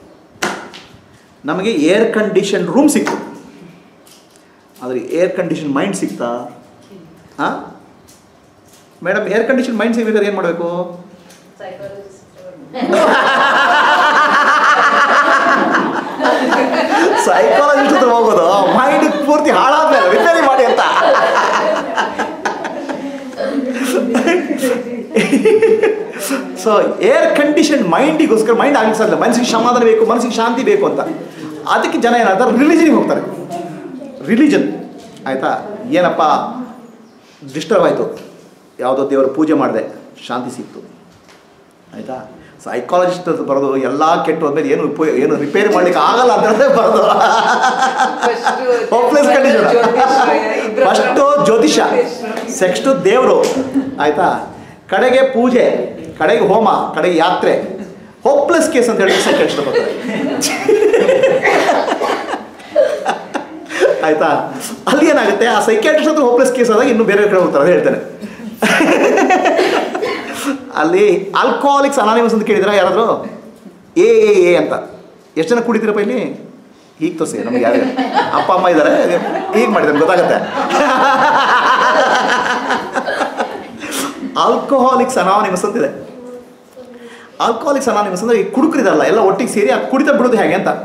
ನಮಗೆ ಏರ್ ಕಂಡೀಷನ್ ರೂಮ್ ಸಿಕ್ತು ಆದರೆ ಏರ್ ಕಂಡೀಷನ್ ಮೈಂಡ್ ಸಿಗ್ತಾ ಹಾಂ ಮೇಡಮ್ ಏರ್ ಕಂಡೀಷನ್ ಮೈಂಡ್ ಸಿಗ್ಬೇಕಾದ್ರೆ ಏನು ಮಾಡಬೇಕು ಸೈಕಾಲಜಿಸ್ಟ್ ಸೈಕಾಲಜಿಸ್ಟ್ ಹತ್ರ ಹೋಗೋದು ಮೈಂಡ್ ಪೂರ್ತಿ ಹಾಳಾದ್ಮೇಲೆ ರಿಪೇರಿ ಮಾಡಿ ಅಂತ ಸೊ ಏರ್ ಕಂಡೀಷನ್ ಮೈಂಡಿಗೋಸ್ಕರ ಮೈಂಡ್ ಆಗ್ಲಿಕ್ಕೆ ಸಾಧ್ಯ ಮನಸ್ಸಿಗೆ ಸಮಾಧಾನ ಬೇಕು ಮನಸ್ಸಿಗೆ ಶಾಂತಿ ಬೇಕು ಅಂತ ಅದಕ್ಕೆ ಜನ ಏನಾಗ್ತಾರೆ ರಿಲಿಜನಿಗೆ ಹೋಗ್ತಾರೆ ರಿಲಿಜನ್ ಆಯಿತಾ ಏನಪ್ಪ ಡಿಸ್ಟರ್ಬ್ ಆಯಿತು ಯಾವುದೋ ದೇವರ ಪೂಜೆ ಮಾಡಿದೆ ಶಾಂತಿ ಸಿಕ್ತು ಆಯಿತಾ ಸೈಕಾಲಜಿಸ್ಟ್ ಅಂತ ಬರೋದು ಎಲ್ಲ ಕೆಟ್ಟು ಹೋದ್ಮೇಲೆ ಏನು ಉಪಯೋಗ ಏನು ರಿಪೇರಿ ಮಾಡ್ಲಿಕ್ಕೆ ಆಗಲ್ಲ ಅಂತಂದ್ರೆ ಬರೋದು ಹೋಪ್ಲೆಸ್ ಕಂಡೀಷನ್ ಫಸ್ಟು ಜ್ಯೋತಿಷ ಸೆಕ್ಸ್ಟು ದೇವರು ಆಯಿತಾ ಕಡೆಗೆ ಪೂಜೆ ಕಡೆಗೆ ಹೋಮ ಕಡೆಗೆ ಯಾತ್ರೆ ಹೋಪ್ಲೆಸ್ ಕೇಸ್ ಅಂತ ಹೇಳಿ ಸೈಕಾಲಜಿಸ್ಟ್ ಬರ್ತಾರೆ ಆಯಿತಾ ಅಲ್ಲಿ ಏನಾಗುತ್ತೆ ಆ ಸೈಕ್ಯಾಟ್ರಿಸ್ಟ್ ಹತ್ರ ಹೋಪ್ಲೆಸ್ ಕೇಸ್ ಆದಾಗ ಇನ್ನು ಬೇರೆ ಕಡೆ ಹೋಗ್ತಾರೆ ಅದೇ ಹೇಳ್ತೇನೆ ಅಲ್ಲಿ ಆಲ್ಕೋಹಾಲಿಕ್ಸ್ ಅನಾನಿಮಸ್ ಅಂತ ಕೇಳಿದ್ರ ಯಾರಾದರೂ ಎ ಎ ಎ ಅಂತ ಎಷ್ಟು ಜನ ಕುಡಿತೀರಪ್ಪ ಇಲ್ಲಿ ಈಗ ತೋರಿಸಿ ನಮ್ಗೆ ಯಾರು ಅಪ್ಪ ಅಮ್ಮ ಇದ್ದಾರೆ ಈಗ ಮಾಡಿದ್ದಾರೆ ಗೊತ್ತಾಗತ್ತೆ ಆಲ್ಕೋಹಾಲಿಕ್ಸ್ ಅನಾನಿಮಸ್ ಅಂತಿದೆ ಆಲ್ಕೋಹಾಲಿಕ್ಸ್ ಅನಾನಿಮಸ್ ಅಂದರೆ ಈ ಕುಡುಕರಿದಾರಲ್ಲ ಎಲ್ಲ ಒಟ್ಟಿಗೆ ಸೇರಿ ಆ ಕುಡಿತ ಬಿಡೋದು ಹೇಗೆ ಅಂತ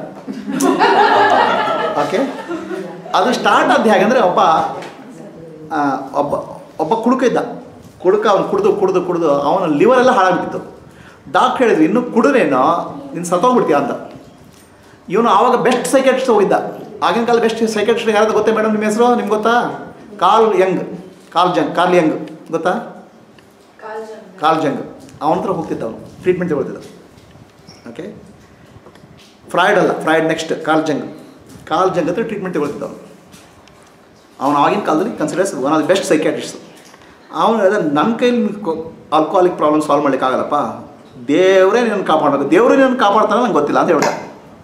ಓಕೆ ಅದು ಸ್ಟಾರ್ಟ್ ಆದ ಹೇಗೆ ಅಂದರೆ ಒಬ್ಬ ಆ, ಒಬ್ಬ ಒಬ್ಬ ಕುಡುಕ ಇದ್ದ ಕುಡುಕ ಅವ್ನು ಕುಡಿದು ಕುಡಿದು ಕುಡಿದು ಅವನ ಲಿವರ್ ಎಲ್ಲ ಹಾಳಾಗ್ಬಿಟ್ಟಿತ್ತು ಡಾಕ್ಟರ್ ಹೇಳಿದ್ರು ಇನ್ನೂ ಕುಡಿದ್ರೇನೋ ನೀನು ಸತ್ತೋಗ್ಬಿಡ್ತೀಯ ಅಂತ ಇವನು ಆವಾಗ ಬೆಸ್ಟ್ ಸೈಕೆಟ್ರಿಸ್ಟ್ ಹೋಗಿದ್ದ ಆಗಿನ ಕಾಲ ಬೆಸ್ಟ್ ಸೈಕೆಟ್ರಿಸ್ಟ್ ಯಾರಾದ್ರು ಗೊತ್ತೇ ಮೇಡಮ್ ನಿಮ್ಮ ಹೆಸರು ನಿಮ್ಗೆ ಗೊತ್ತಾ Carl Jung Carl Jung Carl Jung ಗೊತ್ತಾ ಕಾಲ್ ಜಂಗ್ ಅವನ ಹತ್ರ ಹೋಗ್ತಿದ್ದ ಅವನು ಟ್ರೀಟ್ಮೆಂಟ್ ತಗೊಳ್ತಿದ್ದ ಓಕೆ ಫ್ರಾಯ್ಡ್ ಅಲ್ಲ Freud next Carl Jung Carl Jung ಹತ್ರ ಟ್ರೀಟ್ಮೆಂಟ್ ತಗೊಳ್ತಿದ್ದ ಅವನು ಅವನು ಆಗಿನ ಕಾಲದಲ್ಲಿ considers one of the best psychiatrist ಅವನು ಹೇಳಿದ ನನ್ನ ಕೈಲಿ ಆಲ್ಕೋಹಾಲಿಕ್ ಪ್ರಾಬ್ಲಮ್ ಸಾಲ್ವ್ ಮಾಡ್ಲಿಕ್ಕೆ ಆಗಲ್ಲಪ್ಪ ದೇವರೇ ನಿನ್ನ ಕಾಪಾಡಬೇಕು ದೇವರೇ ನಿನ್ನ ಕಾಪಾಡ್ತಾನೆ ನಂಗೆ ಗೊತ್ತಿಲ್ಲ ಅಂತ ಹೇಳ್ದ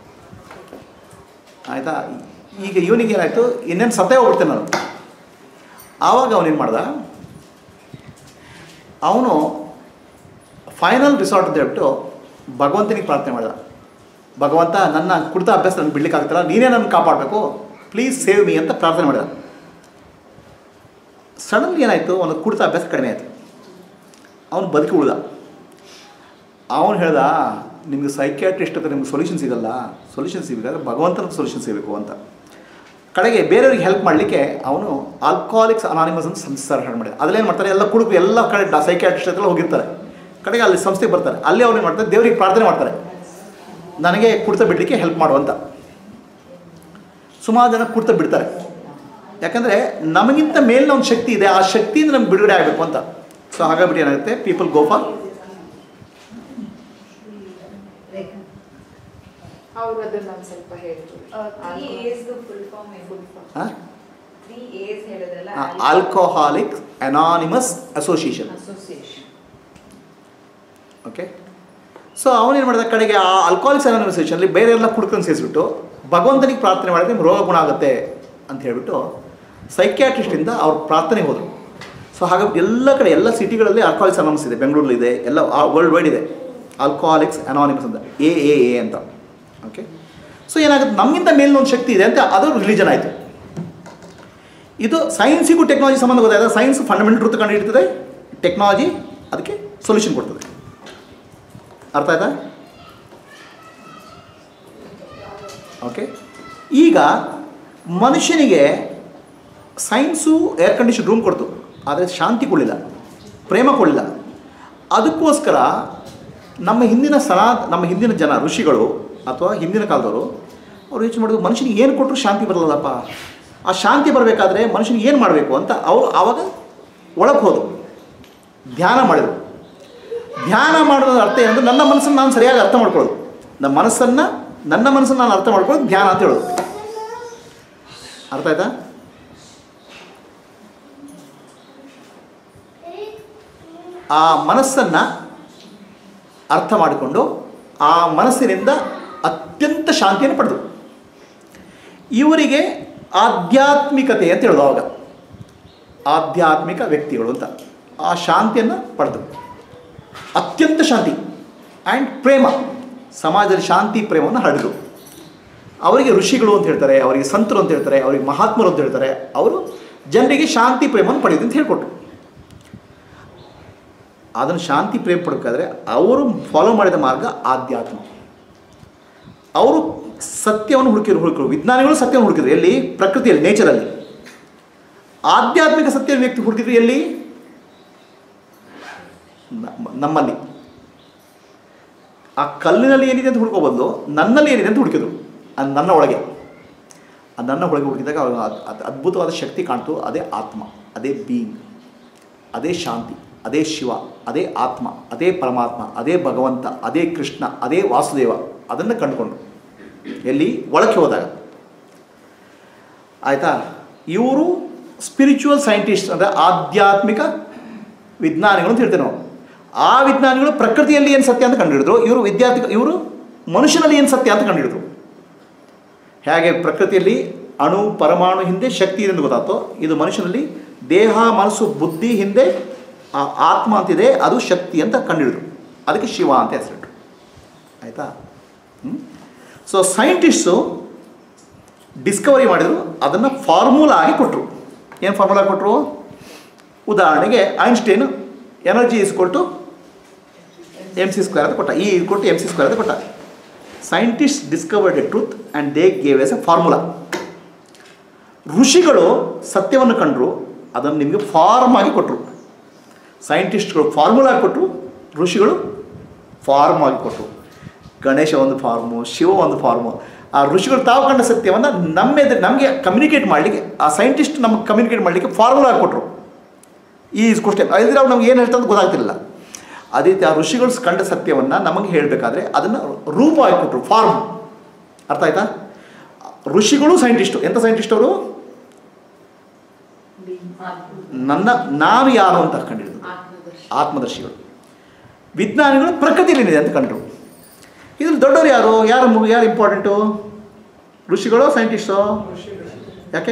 ಆಯಿತಾ ಈಗ ಇವನಿಗೆ ಏನಾಯಿತು ಇನ್ನೇನು ಸತ್ತೇ ಹೋಗ್ಬಿಡ್ತೇನೆ ನಾನು ಆವಾಗ ಅವನೇನು ಮಾಡ್ದ ಅವನು ಫೈನಲ್ ರಿಸಾರ್ಟ್ ಅಂತ ಹೇಳ್ಬಿಟ್ಟು ಭಗವಂತನಿಗೆ ಪ್ರಾರ್ಥನೆ ಮಾಡಿದ ಭಗವಂತ ನನ್ನ ಕುಡಿತ ಅಭ್ಯಾಸ ನನಗೆ ಬಿಡ್ಲಿಕ್ಕಾಗ್ತಿಲ್ಲ ನೀನೇ ನನ್ನ ಕಾಪಾಡಬೇಕು ಪ್ಲೀಸ್ ಸೇವ್ ಮೀ ಅಂತ ಪ್ರಾರ್ಥನೆ ಮಾಡಿದ ಸಡನ್ಲಿ ಏನಾಯಿತು ಅವನು ಕುಡಿತ ಅಭ್ಯಾಸ ಕಡಿಮೆ ಆಯಿತು ಅವನು ಬದುಕಿ ಉಳ್ದ ಅವನು ಹೇಳ್ದ ನಿಮಗೆ ಸೈಕ್ಯಾಟ್ರಿಸ್ಟ್ ಹತ್ರ ನಿಮ್ಗೆ ಸೊಲ್ಯೂಷನ್ ಸಿಗಲ್ಲ ಸೊಲ್ಯೂಷನ್ ಸಿಗಬೇಕಾದ್ರೆ ಭಗವಂತನ ಸೊಲ್ಯೂಷನ್ ಸಿಗಬೇಕು ಅಂತ ಕಡೆಗೆ ಬೇರೆಯವ್ರಿಗೆ ಹೆಲ್ಪ್ ಮಾಡಲಿಕ್ಕೆ ಅವನು ಆಲ್ಕೋಹಾಲಿಕ್ಸ್ ಅನಾನಿಮಸ್ ಅಂತ ಸಂಸ್ಥೆ ಸ್ಟಾರ್ಟ್ ಮಾಡಿದ ಅದ್ರೇನು ಮಾಡ್ತಾರೆ ಎಲ್ಲ ಕುಡುಕು ಎಲ್ಲ ಕಡೆ ಸೈಕ್ಯಾಟ್ರಿಸ್ಟ್ ಹತ್ರ ಹೋಗಿರ್ತಾರೆ ಕಡೆಗೆ ಅಲ್ಲಿ ಸಂಸ್ಥೆಗೆ ಬರ್ತಾರೆ ಅಲ್ಲಿ ಅವ್ರು ಏನು ಮಾಡ್ತಾರೆ ದೇವರಿಗೆ ಪ್ರಾರ್ಥನೆ ಮಾಡ್ತಾರೆ ನನಗೆ ಕುಡಿತ ಬಿಡಲಿಕ್ಕೆ ಹೆಲ್ಪ್ ಮಾಡುವಂತ ಸುಮಾರು ಜನ ಕುಡಿತ ಬಿಡ್ತಾರೆ ಯಾಕಂದರೆ ನಮಗಿಂತ ಮೇಲಿನ ಒಂದು ಶಕ್ತಿ ಇದೆ ಆ ಶಕ್ತಿಯಿಂದ ನಮ್ಗೆ ಬಿಡುಗಡೆ ಆಗಬೇಕು ಅಂತ ಸೊ ಹಾಗಾಗ್ಬಿಟ್ಟು ಏನಾಗುತ್ತೆ ಪೀಪಲ್ ಗೋ ಫಾರ್ ಅವ್ರು ಅದನ್ನ ಒಂದ್ ಸ್ವಲ್ಪ ಹೇಳ್ಬೋದು three A's full form full form ಹಾಂ ತ್ರೀ ಏಸ್ ಹೇಳಿದ್ರಲ್ಲ alcoholic anonymous association association okay so ಅವನೇನು ಮಾಡಿದ ಕಡೆಗೆ ಆ ಆಲ್ಕೋಹಾಲಿಕ್ಸ್ ಅನಾನಿಮಸೇಷನಲ್ಲಿ ಬೇರೆ ಎಲ್ಲ ಕುಡ್ಕೊಂಡು ಸೇರಿಸ್ಬಿಟ್ಟು ಭಗವಂತನಿಗೆ ಪ್ರಾರ್ಥನೆ ಮಾಡಿದ್ರೆ ನಿಮ್ಗೆ ರೋಗ ಗುಣ ಆಗುತ್ತೆ ಅಂತ ಹೇಳ್ಬಿಟ್ಟು ಸೈಕ್ಯಾಟ್ರಿಸ್ಟಿಂದ ಅವ್ರು ಪ್ರಾರ್ಥನೆಗೆ ಹೋದರು ಸೊ ಹಾಗಾಗಿ ಎಲ್ಲ ಕಡೆ ಎಲ್ಲ ಸಿಟಿಗಳಲ್ಲಿ ಆಲ್ಕೋಹಾಲಿಕ್ಸ್ ಅನಾನಿಮಸ್ ಇದೆ ಬೆಂಗಳೂರಲ್ಲಿ ಇದೆ ಎಲ್ಲ ವರ್ಲ್ಡ್ ವೈಡ್ ಇದೆ ಆಲ್ಕೋಹಾಲಿಕ್ಸ್ ಅನಾನಿಮಸ್ ಅಂತ ಎ ಎ ಎ ಅಂತ ಓಕೆ ಸೊ ಏನಾಗುತ್ತೆ ನಮಗಿಂತ ಮೇಲಿನ ಒಂದು ಶಕ್ತಿ ಇದೆ ಅಂತ ಅದು ರಿಲಿಜನ್ ಆಯಿತು ಇದು ಸೈನ್ಸಿಗೂ ಟೆಕ್ನಾಲಜಿ ಸಂಬಂಧ ಗೊತ್ತಾಯ್ತು ಸೈನ್ಸ್ ಫಂಡಮೆಂಟಲ್ ಟ್ರೂತ್ ಕಂಡು ಹಿಡಿತದೆ ಟೆಕ್ನಾಲಜಿ ಅದಕ್ಕೆ ಸೊಲ್ಯೂಷನ್ ಕೊಡ್ತದೆ ಅರ್ಥ ಆಯ್ತಾ ಓಕೆ ಈಗ ಮನುಷ್ಯನಿಗೆ ಸೈನ್ಸು ಏರ್ ಕಂಡೀಷನ್ ರೂಮ್ ಕೊಡ್ತು ಆದರೆ ಶಾಂತಿ ಕೊಡಲಿಲ್ಲ ಪ್ರೇಮ ಕೊಡಲಿಲ್ಲ ಅದಕ್ಕೋಸ್ಕರ ನಮ್ಮ ಹಿಂದಿನ ಸನಾ ನಮ್ಮ ಹಿಂದಿನ ಜನ ಋಷಿಗಳು ಅಥವಾ ಹಿಂದಿನ ಕಾಲದವರು ಅವ್ರು ಯೋಚನೆ ಮಾಡಿದ್ರು ಮನುಷ್ಯನಿಗೆ ಏನು ಕೊಟ್ಟರು ಶಾಂತಿ ಬರಲ್ಲಪ್ಪ ಆ ಶಾಂತಿ ಬರಬೇಕಾದ್ರೆ ಮನುಷ್ಯನಿಗೆ ಏನು ಮಾಡಬೇಕು ಅಂತ ಅವರು ಆವಾಗ ಒಳಗೆ ಹೋದರು ಧ್ಯಾನ ಮಾಡಿದರು ಧ್ಯಾನ ಮಾಡೋದ್ರ ಅರ್ಥ ಏನಂದ್ರೆ ನನ್ನ ಮನಸ್ಸನ್ನು ನಾನು ಸರಿಯಾಗಿ ಅರ್ಥ ಮಾಡ್ಕೊಳ್ಳೋದು ನಮ್ಮ ಮನಸ್ಸನ್ನು ನನ್ನ ಮನಸ್ಸನ್ನು ನಾನು ಅರ್ಥ ಮಾಡ್ಕೊಳ್ಳೋದು ಧ್ಯಾನ ಅಂತ ಹೇಳೋದು ಅರ್ಥ ಆಯ್ತಾ ಆ ಮನಸ್ಸನ್ನು ಅರ್ಥ ಮಾಡಿಕೊಂಡು ಆ ಮನಸ್ಸಿನಿಂದ ಅತ್ಯಂತ ಶಾಂತಿಯನ್ನು ಪಡೆದರು ಇವರಿಗೆ ಆಧ್ಯಾತ್ಮಿಕತೆ ಅಂತ ಹೇಳೋದು ಅವಾಗ ಆಧ್ಯಾತ್ಮಿಕ ವ್ಯಕ್ತಿಗಳು ಅಂತ ಆ ಶಾಂತಿಯನ್ನು ಪಡೆದರು ಅತ್ಯಂತ ಶಾಂತಿ ಆ್ಯಂಡ್ ಪ್ರೇಮ ಸಮಾಜದಲ್ಲಿ ಶಾಂತಿ ಪ್ರೇಮವನ್ನು ಹರಡಿದರು ಅವರಿಗೆ ಋಷಿಗಳು ಅಂತ ಹೇಳ್ತಾರೆ ಅವರಿಗೆ ಸಂತರು ಅಂತ ಹೇಳ್ತಾರೆ ಅವರಿಗೆ ಮಹಾತ್ಮರು ಅಂತ ಹೇಳ್ತಾರೆ ಅವರು ಜನರಿಗೆ ಶಾಂತಿ ಪ್ರೇಮವನ್ನು ಪಡೆಯುದು ಅಂತ ಹೇಳ್ಕೊಟ್ರು ಅದನ್ನು ಶಾಂತಿ ಪ್ರೇಮ ಪಡಬೇಕಾದ್ರೆ ಅವರು ಫಾಲೋ ಮಾಡಿದ ಮಾರ್ಗ ಆಧ್ಯಾತ್ಮ ಅವರು ಸತ್ಯವನ್ನು ಹುಡುಕಿರು ಹುಡುಕರು ವಿಜ್ಞಾನಿಗಳು ಸತ್ಯವನ್ನು ಹುಡುಕಿದ್ರು ಎಲ್ಲಿ ಪ್ರಕೃತಿಯಲ್ಲಿ ನೇಚರಲ್ಲಿ ಆಧ್ಯಾತ್ಮಿಕ ಸತ್ಯ ವ್ಯಕ್ತಿ ಹುಡುಕಿದ್ರು ಎಲ್ಲಿ ನಮ್ಮ- ನಮ್ಮಲ್ಲಿ ಆ ಕಲ್ಲಿನಲ್ಲಿ ಏನಿದೆ ಅಂತ ಹುಡ್ಕೋಬಂದು ನನ್ನಲ್ಲಿ ಏನಿದೆ ಅಂತ ಹುಡುಕಿದ್ರು ಅದು ನನ್ನ ಒಳಗೆ ಅದು ನನ್ನ ಒಳಗೆ ಹುಡುಕಿದಾಗ ಅವ್ರಿಗೆ ಅದ್- ಅದ್- ಅದ್ಭುತವಾದ ಶಕ್ತಿ ಕಾಣ್ತು ಅದೇ ಆತ್ಮ ಅದೇ ಬೀಯಿಂಗ್ ಅದೇ ಶಾಂತಿ ಅದೇ ಶಿವ ಅದೇ ಆತ್ಮ ಅದೇ ಪರಮಾತ್ಮ ಅದೇ ಭಗವಂತ ಅದೇ ಕೃಷ್ಣ ಅದೇ ವಾಸುದೇವ ಅದನ್ನು ಕಂಡುಕೊಂಡ್ರು ಎಲ್ಲಿ ಒಳಕ್ಕೆ ಹೋದಾಗ ಆಯಿತಾ ಇವರು ಸ್ಪಿರಿಚುವಲ್ ಸೈಂಟಿಸ್ಟ್ ಅಂದರೆ ಆಧ್ಯಾತ್ಮಿಕ ವಿಜ್ಞಾನಿಗಳು ಅಂತ ಹೇಳ್ತೇವೆ ನಾವು ಆ ವಿಜ್ಞಾನಿಗಳು ಪ್ರಕೃತಿಯಲ್ಲಿ ಏನು ಸತ್ಯ ಅಂತ ಕಂಡುಹಿಡಿದ್ರು ಇವರು ವಿದ್ಯಾರ್ಥಿ ಇವರು ಮನುಷ್ಯನಲ್ಲಿ ಏನು ಸತ್ಯ ಅಂತ ಕಂಡುಹಿಡಿದ್ರು ಹೇಗೆ ಪ್ರಕೃತಿಯಲ್ಲಿ ಅಣು ಪರಮಾಣು ಹಿಂದೆ ಶಕ್ತಿ ಇದೆ ಅಂತ ಗೊತ್ತಾಯ್ತೋ ಇದು ಮನುಷ್ಯನಲ್ಲಿ ದೇಹ ಮನಸ್ಸು ಬುದ್ಧಿ ಹಿಂದೆ ಆ ಆತ್ಮ ಅಂತಿದೆ ಅದು ಶಕ್ತಿ ಅಂತ ಕಂಡುಹಿಡಿದ್ರು ಅದಕ್ಕೆ ಶಿವ ಅಂತ ಹೆಸರಿಟ್ರು ಆಯಿತಾ ಸೊ ಸೈಂಟಿಸ್ಟು ಡಿಸ್ಕವರಿ ಮಾಡಿದರು ಅದನ್ನು ಫಾರ್ಮುಲಾ ಆಗಿ ಕೊಟ್ಟರು ಏನು ಫಾರ್ಮುಲಾ ಕೊಟ್ಟರು ಉದಾಹರಣೆಗೆ ಐನ್ಸ್ಟೈನ್ ಎನರ್ಜಿ ಇಸ್ಕೊಟ್ಟು ಎಮ್ ಸಿ ಸ್ಕ್ವೇರ್ ಅಂತ ಕೊಟ್ಟ ಈ ಕೊಟ್ಟು ಎಮ್ ಸಿ ಸ್ಕ್ವೇರ್ ಅಂತ ಕೊಟ್ಟ scientist discovered a truth and they gave as a formula ಋಷಿಗಳು ಸತ್ಯವನ್ನು ಕಂಡರು ಅದನ್ನು ನಿಮಗೆ ಫಾರ್ಮ್ ಆಗಿ ಕೊಟ್ಟರು ಸೈಂಟಿಸ್ಟ್ಗಳು ಫಾರ್ಮುಲಾ ಕೊಟ್ಟರು ಋಷಿಗಳು ಫಾರ್ಮ್ ಆಗಿ ಕೊಟ್ಟರು ಗಣೇಶ ಒಂದು ಫಾರ್ಮು ಶಿವ ಒಂದು ಫಾರ್ಮು ಆ ಋಷಿಗಳು ತಾವು ಕಂಡ ಸತ್ಯವನ್ನು ನಮ್ಮ ಎದುರು ನಮಗೆ ಕಮ್ಯುನಿಕೇಟ್ ಮಾಡಲಿಕ್ಕೆ ಆ ಸೈಂಟಿಸ್ಟ್ ನಮಗೆ ಕಮ್ಯುನಿಕೇಟ್ ಮಾಡಲಿಕ್ಕೆ ಫಾರ್ಮುಲಾ ಕೊಟ್ಟರು ಈ ಕ್ವಶನ್ ಇದ್ರೆ ಅವ್ರು ನಮ್ಗೆ ಏನು ಹೇಳ್ತಾರೆ ಅಂತ ಗೊತ್ತಾಗ್ತಿಲ್ಲ ಅದೇ ರೀತಿ ಆ ಋಷಿಗಳು ಕಂಡ ಸತ್ಯವನ್ನು ನಮಗೆ ಹೇಳಬೇಕಾದ್ರೆ ಅದನ್ನು ರೂಪ ಆಗಿ ಕೊಟ್ಟರು ಫಾರ್ಮ್ ಅರ್ಥ ಆಯ್ತಾ ಋಷಿಗಳು ಸೈಂಟಿಸ್ಟು ಎಂಥ ಸೈಂಟಿಸ್ಟ್ ಅವರು ನನ್ನ ನಾನು ಯಾರು ಅಂತ ಕಂಡಿಡಿದ್ರು ಆತ್ಮದರ್ಶಿಗಳು ವಿಜ್ಞಾನಿಗಳು ಪ್ರಕೃತಿಯಲ್ಲಿದೆ ಅಂತ ಕಂಡರು ಇದ್ರಲ್ಲಿ ದೊಡ್ಡವರು ಯಾರು ಯಾರು ಮು- ಯಾರು ಇಂಪಾರ್ಟೆಂಟು ಋಷಿಗಳು ಸೈಂಟಿಸ್ಟು ಯಾಕೆ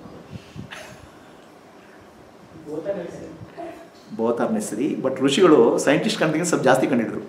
ಬೋತ್ ಆರ್ ನೆಸರಿ ಬಟ್ ಋಷಿಗಳು ಸೈಂಟಿಸ್ಟ್ ಕಂಡಿಗೆ ಸ್ವಲ್ಪ ಜಾಸ್ತಿ ಕಂಡಿಡಿದ್ರು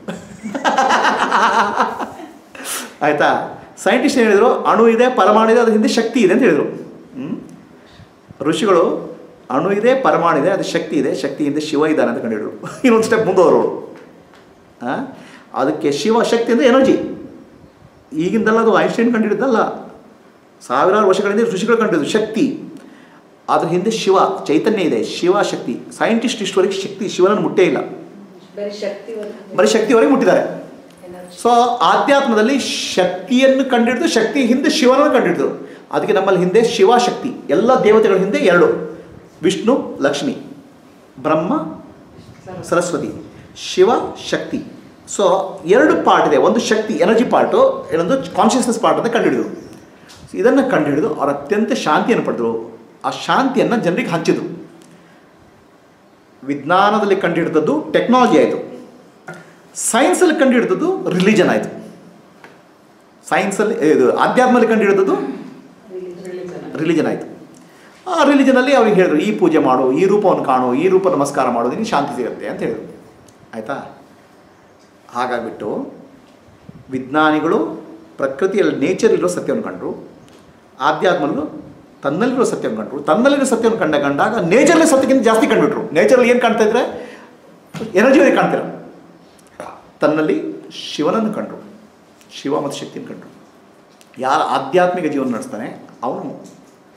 ಆಯಿತಾ ಸೈಂಟಿಸ್ಟ್ ಏನು ಹೇಳಿದರು ಅಣು ಇದೆ ಪರಮಾಣು ಇದೆ ಅದ್ರ ಹಿಂದೆ ಶಕ್ತಿ ಇದೆ ಅಂತ ಹೇಳಿದರು ಹ್ಮ್? ಋಷಿಗಳು ಅಣು ಇದೆ ಪರಮಾಣು ಇದೆ ಅದು ಶಕ್ತಿ ಇದೆ ಶಕ್ತಿ ಹಿಂದೆ ಶಿವ ಇದ್ದಾನೆ ಅಂತ ಕಂಡಿಡಿದ್ರು ಇನ್ನೊಂದು ಸ್ಟೆಪ್ ಮುಂದುವರೋರು ಆ? ಅದಕ್ಕೆ ಶಿವ ಶಕ್ತಿ ಅಂದರೆ ಎನರ್ಜಿ ಈಗಿಂದಲ್ಲ ಅದು ಐನ್ಸ್ಟೈನ್ ಕಂಡಿಡಿದ್ದಲ್ಲ ಸಾವಿರಾರು ವರ್ಷಗಳಿಂದ ಋಷಿಗಳು ಕಂಡಿದ್ದು ಶಕ್ತಿ ಅದ್ರ ಹಿಂದೆ ಶಿವ ಚೈತನ್ಯ ಇದೆ ಶಿವ ಶಕ್ತಿ ಸೈಂಟಿಸ್ಟ್ ಇಷ್ಟವರೆಗೆ ಶಕ್ತಿ ಶಿವನನ್ನು ಮುಟ್ಟೇ ಇಲ್ಲ ಬರೀ ಶಕ್ತಿವಂತ ಬರೀ ಶಕ್ತಿವರೆಗೆ ಮುಟ್ಟಿದ್ದಾರೆ ಎನರ್ಜಿ ಸೊ ಆಧ್ಯಾತ್ಮದಲ್ಲಿ ಶಕ್ತಿಯನ್ನು ಕಂಡಿಡಿದು ಶಕ್ತಿ ಹಿಂದೆ ಶಿವನನ್ನು ಕಂಡಿಡಿದ್ರು ಅದಕ್ಕೆ ನಮ್ಮಲ್ಲಿ ಹಿಂದೆ ಶಿವ ಶಕ್ತಿ ಎಲ್ಲ ದೇವತೆಗಳ ಹಿಂದೆ ಎರಡು ವಿಷ್ಣು ಲಕ್ಷ್ಮಿ ಬ್ರಹ್ಮ ಸರಸ್ವತಿ ಶಿವ ಶಕ್ತಿ ಸೊ ಎರಡು ಪಾರ್ಟ್ ಇದೆ ಒಂದು ಶಕ್ತಿ ಎನರ್ಜಿ ಪಾರ್ಟು ಇನ್ನೊಂದು ಕಾನ್ಷಿಯಸ್ನೆಸ್ ಪಾರ್ಟ್ ಅಂತ ಕಂಡುಹಿಡಿದು ಇದನ್ನು ಕಂಡುಹಿಡಿದು ಅವ್ರು ಅತ್ಯಂತ ಶಾಂತಿಯನ್ನು ಪಡೆದರು ಆ ಶಾಂತಿಯನ್ನು ಜನರಿಗೆ ಹಂಚಿದ್ರು ವಿಜ್ಞಾನದಲ್ಲಿ ಕಂಡುಹಿಡಿದದ್ದು ಟೆಕ್ನಾಲಜಿ ಆಯಿತು ಸೈನ್ಸಲ್ಲಿ ಕಂಡುಹಿಡಿದದ್ದು ರಿಲಿಜನ್ ಆಯಿತು ಸೈನ್ಸಲ್ಲಿ ಇದು ಆಧ್ಯಾತ್ಮದಲ್ಲಿ ಕಂಡುಹಿಡಿದದ್ದು ರಿಲಿಜನ್ ಆಯಿತು ಆ ರಿಲಿಜನಲ್ಲಿ ಅವ್ರಿಗೆ ಹೇಳಿದ್ರು ಈ ಪೂಜೆ ಮಾಡು ಈ ರೂಪವನ್ನು ಕಾಣು ಈ ರೂಪ ನಮಸ್ಕಾರ ಮಾಡು ನಿನಗೆ ಶಾಂತಿ ಸಿಗುತ್ತೆ ಅಂತ ಹೇಳಿದ್ರು ಆಯಿತಾ ಹಾಗಾಗಿಬಿಟ್ಟು ವಿಜ್ಞಾನಿಗಳು ಪ್ರಕೃತಿಯಲ್ಲಿ ನೇಚರಲ್ಲಿರೋ ಸತ್ಯವನ್ನು ಕಂಡರು ಆಧ್ಯಾತ್ಮಲ್ಲೂ ತನ್ನಲ್ಲಿರೋ ಸತ್ಯವನ್ನು ಕಂಡರು ತನ್ನಲ್ಲಿರೋ ಸತ್ಯವನ್ನು ಕಂಡ ಕಂಡಾಗ ನೇಚರಲ್ಲಿ ಸತ್ಯಕ್ಕಿಂತ ಜಾಸ್ತಿ ಕಂಡುಬಿಟ್ರು ನೇಚರಲ್ಲಿ ಏನು ಕಾಣ್ತಾ ಇದ್ರೆ ಎನರ್ಜಿವರೆಗೆ ಕಾಣ್ತೀರ ತನ್ನಲ್ಲಿ ಶಿವನನ್ನು ಕಂಡರು ಶಿವ ಮತ್ತು ಶಕ್ತಿಯನ್ನು ಕಂಡರು ಯಾರ ಆಧ್ಯಾತ್ಮಿಕ ಜೀವನ ನಡೆಸ್ತಾನೆ ಅವನು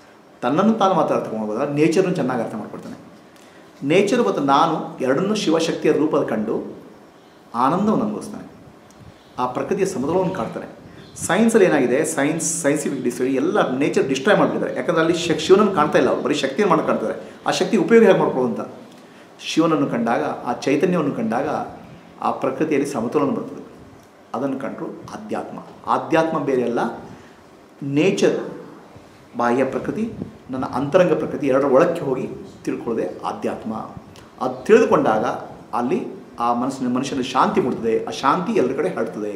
ತನ್ನನ್ನು ತಾನು ಮಾತ್ರ ಅರ್ಥ ಮಾಡ್ಬೋದು ನೇಚರ್ನು ಚೆನ್ನಾಗಿ ಅರ್ಥ ಮಾಡ್ಕೊಳ್ತಾನೆ ನೇಚರ್ ಮತ್ತು ನಾನು ಎರಡನ್ನೂ ಶಿವಶಕ್ತಿಯ ರೂಪದ ಕಂಡು ಆನಂದವನ್ನು ಅನುಭವಿಸ್ತಾನೆ ಆ ಪ್ರಕೃತಿಯ ಸಮತೋಲನವನ್ನು ಕಾಡ್ತಾನೆ ಸೈನ್ಸಲ್ಲಿ ಏನಾಗಿದೆ ಸೈನ್ಸ್ ಸೈನ್ಸಿಫಿಕ್ ಡಿಸ್ಕರಿ ಎಲ್ಲ ನೇಚರ್ ಡಿಸ್ಟ್ರಾಯ್ ಮಾಡಿಬಿಟ್ಟಿದ್ದಾರೆ ಯಾಕಂದರೆ ಅಲ್ಲಿ ಶಕ್ ಶಿವನನ್ನು ಕಾಣ್ತಾ ಇಲ್ಲ ಅವ್ರು ಬರೀ ಶಕ್ತಿಯನ್ನು ಮಾಡಿ ಕಾಣ್ತಾರೆ ಆ ಶಕ್ತಿ ಉಪಯೋಗ ಹೇಗೆ ಮಾಡ್ಕೊಳ್ಳೋದು ಅಂತ ಶಿವನನ್ನು ಕಂಡಾಗ ಆ ಚೈತನ್ಯವನ್ನು ಕಂಡಾಗ ಆ ಪ್ರಕೃತಿಯಲ್ಲಿ ಸಮತೋಲನ ಬರ್ತದೆ ಅದನ್ನು ಕಂಡರು ಆಧ್ಯಾತ್ಮ ಆಧ್ಯಾತ್ಮ ಬೇರೆ ಅಲ್ಲ ನೇಚರ್ ಬಾಹ್ಯ ಪ್ರಕೃತಿ ನನ್ನ ಅಂತರಂಗ ಪ್ರಕೃತಿ ಎರಡರ ಒಳಕ್ಕೆ ಹೋಗಿ ತಿಳ್ಕೊಳ್ಳೋದೆ ಆಧ್ಯಾತ್ಮ ಅದು ತಿಳಿದುಕೊಂಡಾಗ ಅಲ್ಲಿ ಆ ಮನಸ್ಸಿನ ಮನುಷ್ಯನ ಶಾಂತಿ ಮೂಡ್ತದೆ ಆ ಶಾಂತಿ ಎಲ್ಲರ ಕಡೆ ಹರಡ್ತದೆ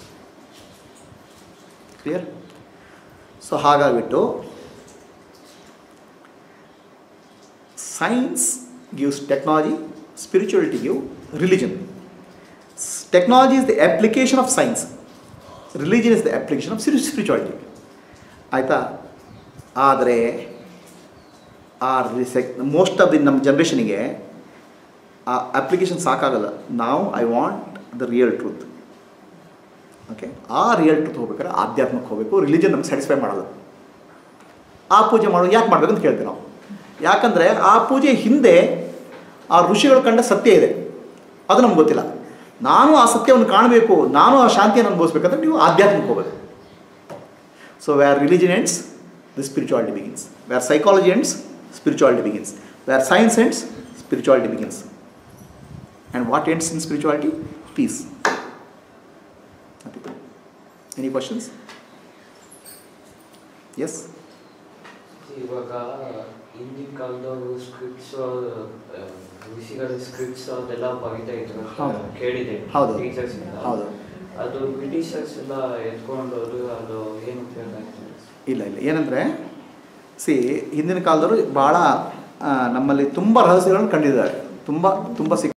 ಕ್ಲಿಯರ್ ಸೊ ಹಾಗಾಗಿಬಿಟ್ಟು science gives technology spirituality give religion technology is the application of science religion is the application of spirituality ಆಯಿತಾ ಆದರೆ ಆ ರಿಸೆಕ್ ಮೋಸ್ಟ್ ಆಫ್ ದಿ ನಮ್ಮ ಜನ್ರೇಷನಿಗೆ ಆ ಅಪ್ಲಿಕೇಶನ್ ಸಾಕಾಗಲ್ಲ ನಾವು I want the real truth okay ಆ ರಿಯಲ್ ಟ್ರೂತ್ ಹೋಗ್ಬೇಕಾದ್ರೆ ಆಧ್ಯಾತ್ಮಕ್ಕೆ ಹೋಗಬೇಕು ರಿಲಿಜನ್ ನಮ್ಗೆ ಸ್ಯಾಟಿಸ್ಫೈ ಮಾಡಲ್ಲ ಆ ಪೂಜೆ ಮಾಡೋದು ಯಾಕೆ ಮಾಡಬೇಕು ಅಂತ ಕೇಳ್ತೀವಿ ನಾವು ಯಾಕಂದರೆ ಆ ಪೂಜೆ ಹಿಂದೆ ಆ ಋಷಿಗಳು ಕಂಡ ಸತ್ಯ ಇದೆ ಅದು ನಮ್ಗೆ ಗೊತ್ತಿಲ್ಲ ನಾನು ಆ ಸತ್ಯವನ್ನು ಕಾಣಬೇಕು ನಾನು ಆ ಶಾಂತಿಯನ್ನು ಅನುಭವಿಸ್ಬೇಕಂದ್ರೆ ನೀವು ಆಧ್ಯಾತ್ಮಕ್ಕೆ ಹೋಗಬೇಕು so where religion ends the spirituality begins where psychology ends spirituality begins where science ends spirituality begins and what ends in spirituality peace any questions yes ಇವಾಗ ಹಿಂದಿನ ಕಾಲದವರು ಸ್ಕ್ರಿಪ್ಟ್ಸ್ ಋಷಿಗಳ ಸ್ಕ್ರಿಪ್ಟ್ಸ್ ಅದೆಲ್ಲ ಬರಿತಾ ಇದ್ರು ಅಂತ ಹೌದು. ಕೇಳಿದೆ ಹೌದು. ಟೀಚರ್ಸ್ ಹೌದು ಅದು ಬ್ರಿಟಿಷರ್ಸ್ ಎಲ್ಲ ಎತ್ಕೊಂಡೋದು ಅದು ಏನು ಉಪಯೋಗ ಆಯ್ತು ಇಲ್ಲ ಇಲ್ಲ ಏನಂದರೆ ಸಿ ಹಿಂದಿನ ಕಾಲದವರು ಭಾಳ ಆ, ನಮ್ಮಲ್ಲಿ ತುಂಬ ರಹಸ್ಯಗಳನ್ನು ಕಂಡಿದ್ದಾರೆ ತುಂಬ ತುಂಬ ಸಿಕ್